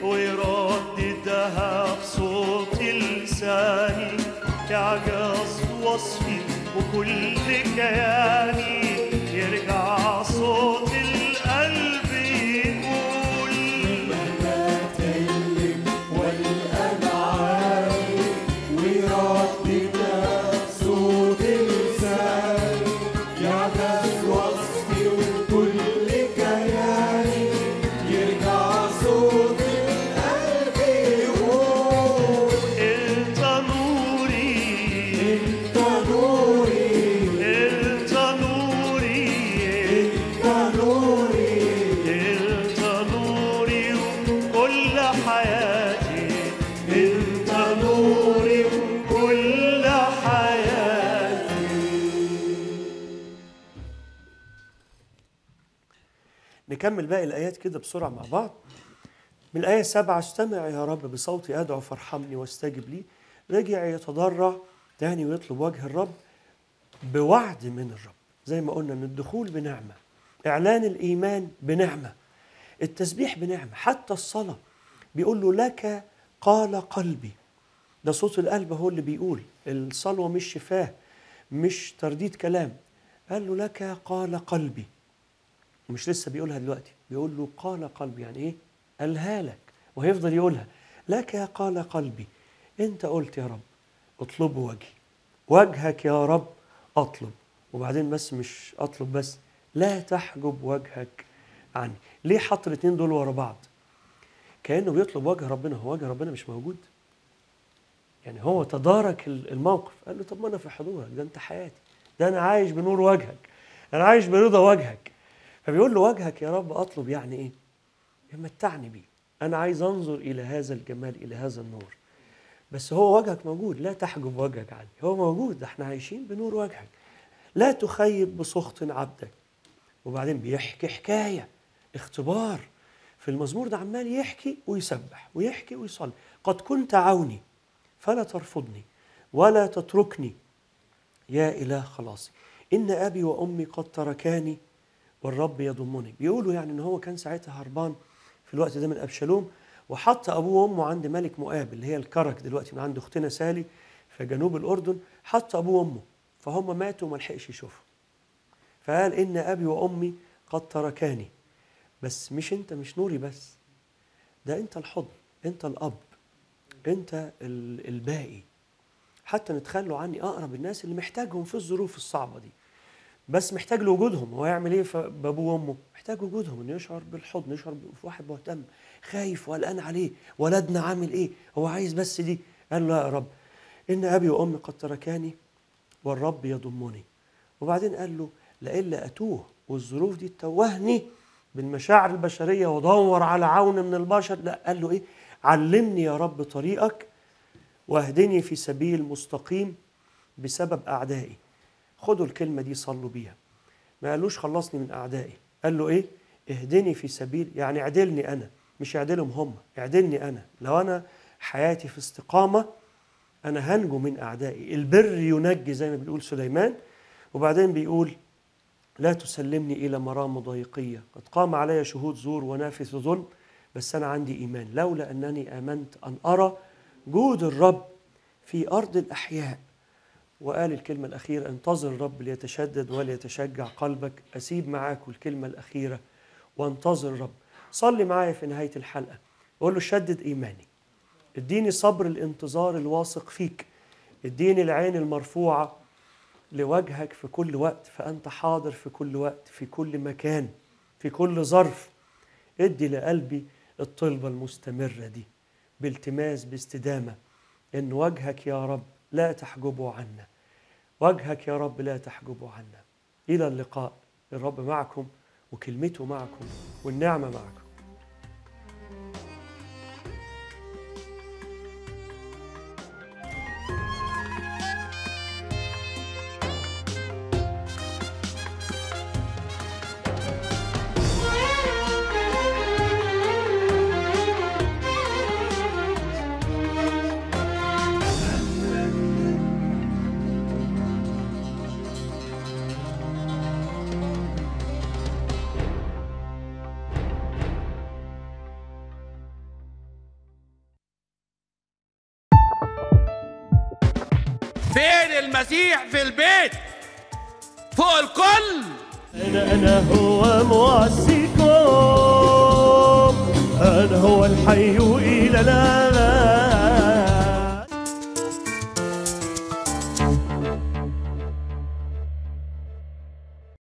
ويرددها بصوت لساني يعجز وصفي وكل كياني يرجع صوت القلب يقول مهما اتكلم والأنعام ويردد صوت لساني يعجز وصفي وكل كياني يرجع صوت القلب يقول انت نوري انت نوري انت نوري انت نوري انت نوري وكل حياتي انت نوري وكل حياتي نكمل باقي الآيات كده بسرعة مع بعض من الآية سبعة استمع يا رب بصوتي أدعو فارحمني واستجب لي رجع يتضرع تاني ويطلب وجه الرب بوعد من الرب زي ما قلنا ان الدخول بنعمه اعلان الايمان بنعمه التسبيح بنعمه حتى الصلاه بيقول له لك قال قلبي ده صوت القلب هو اللي بيقول الصلوه مش شفاه مش ترديد كلام قال له لك قال قلبي مش لسه بيقولها دلوقتي بيقول له قال قلبي يعني ايه قالها لك وهيفضل يقولها لك قال قلبي انت قلت يا رب اطلبوا وجهي وجهك يا رب اطلب وبعدين بس مش اطلب بس لا تحجب وجهك عني ليه حط الاثنين دول ورا بعض كانه بيطلب وجه ربنا هو وجه ربنا مش موجود يعني هو تدارك الموقف قال له طب ما انا في حضورك ده انت حياتي ده انا عايش بنور وجهك انا عايش برضا وجهك فبيقول له وجهك يا رب اطلب يعني ايه يمتعني بيه انا عايز انظر الى هذا الجمال الى هذا النور بس هو وجهك موجود لا تحجب وجهك عني هو موجود ده احنا عايشين بنور وجهك لا تخيب بسخط عبدك وبعدين بيحكي حكايه اختبار في المزمور ده عمال يحكي ويسبح ويحكي ويصلي قد كنت عوني فلا ترفضني ولا تتركني يا إله خلاصي إن أبي وأمي قد تركاني والرب يضمني بيقولوا يعني إن هو كان ساعتها هربان في الوقت ده من أبشالوم وحط أبوه وأمه عند ملك مؤاب اللي هي الكرك دلوقتي من عند أختنا سالي في جنوب الأردن حط أبوه وأمه فهم ماتوا وما لحقش يشوفوا فقال إن أبي وأمي قد تركاني بس مش أنت مش نوري بس ده أنت الحضن أنت الأب أنت ال- الباقي حتى نتخلوا عني اقرب الناس اللي محتاجهم في الظروف الصعبه دي بس محتاج لوجودهم هو يعمل ايه ف- بابوه وامه محتاج وجودهم انه يشعر بالحضن يشعر في واحد مهتم خايف وقلقان عليه ولدنا عامل ايه هو عايز بس دي قال له يا رب ان ابي وامي قد تركاني والرب يضمني وبعدين قال له لئلا اتوه والظروف دي تتوهني بالمشاعر البشريه وادور على عون من البشر لا قال له ايه علمني يا رب طريقك واهدني في سبيل مستقيم بسبب اعدائي خدوا الكلمه دي صلوا بيها ما قالوش خلصني من اعدائي قال له ايه اهدني في سبيل يعني اعدلني انا مش اعدلهم هم اعدلني انا لو انا حياتي في استقامه انا هنجو من اعدائي البر ينجي زي ما بيقول سليمان وبعدين بيقول لا تسلمني الى مرام ضيقيه قد قام علي شهود زور ونافث ظلم بس انا عندي ايمان لولا انني امنت ان ارى جود الرب في ارض الاحياء وقال الكلمه الاخيره انتظر الرب ليتشدد وليتشجع قلبك اسيب معاكم الكلمه الاخيره وانتظر الرب صلي معايا في نهايه الحلقه قول له شدد ايماني اديني صبر الانتظار الواثق فيك اديني العين المرفوعه لوجهك في كل وقت فانت حاضر في كل وقت في كل مكان في كل ظرف ادي لقلبي الطلبه المستمره دي بالتماس باستدامه ان وجهك يا رب لا تحجبه عنا وجهك يا رب لا تحجبه عنا الى اللقاء الرب معكم وكلمته معكم والنعمه معكم فين المسيح في البيت فوق الكل انا انا هو معزي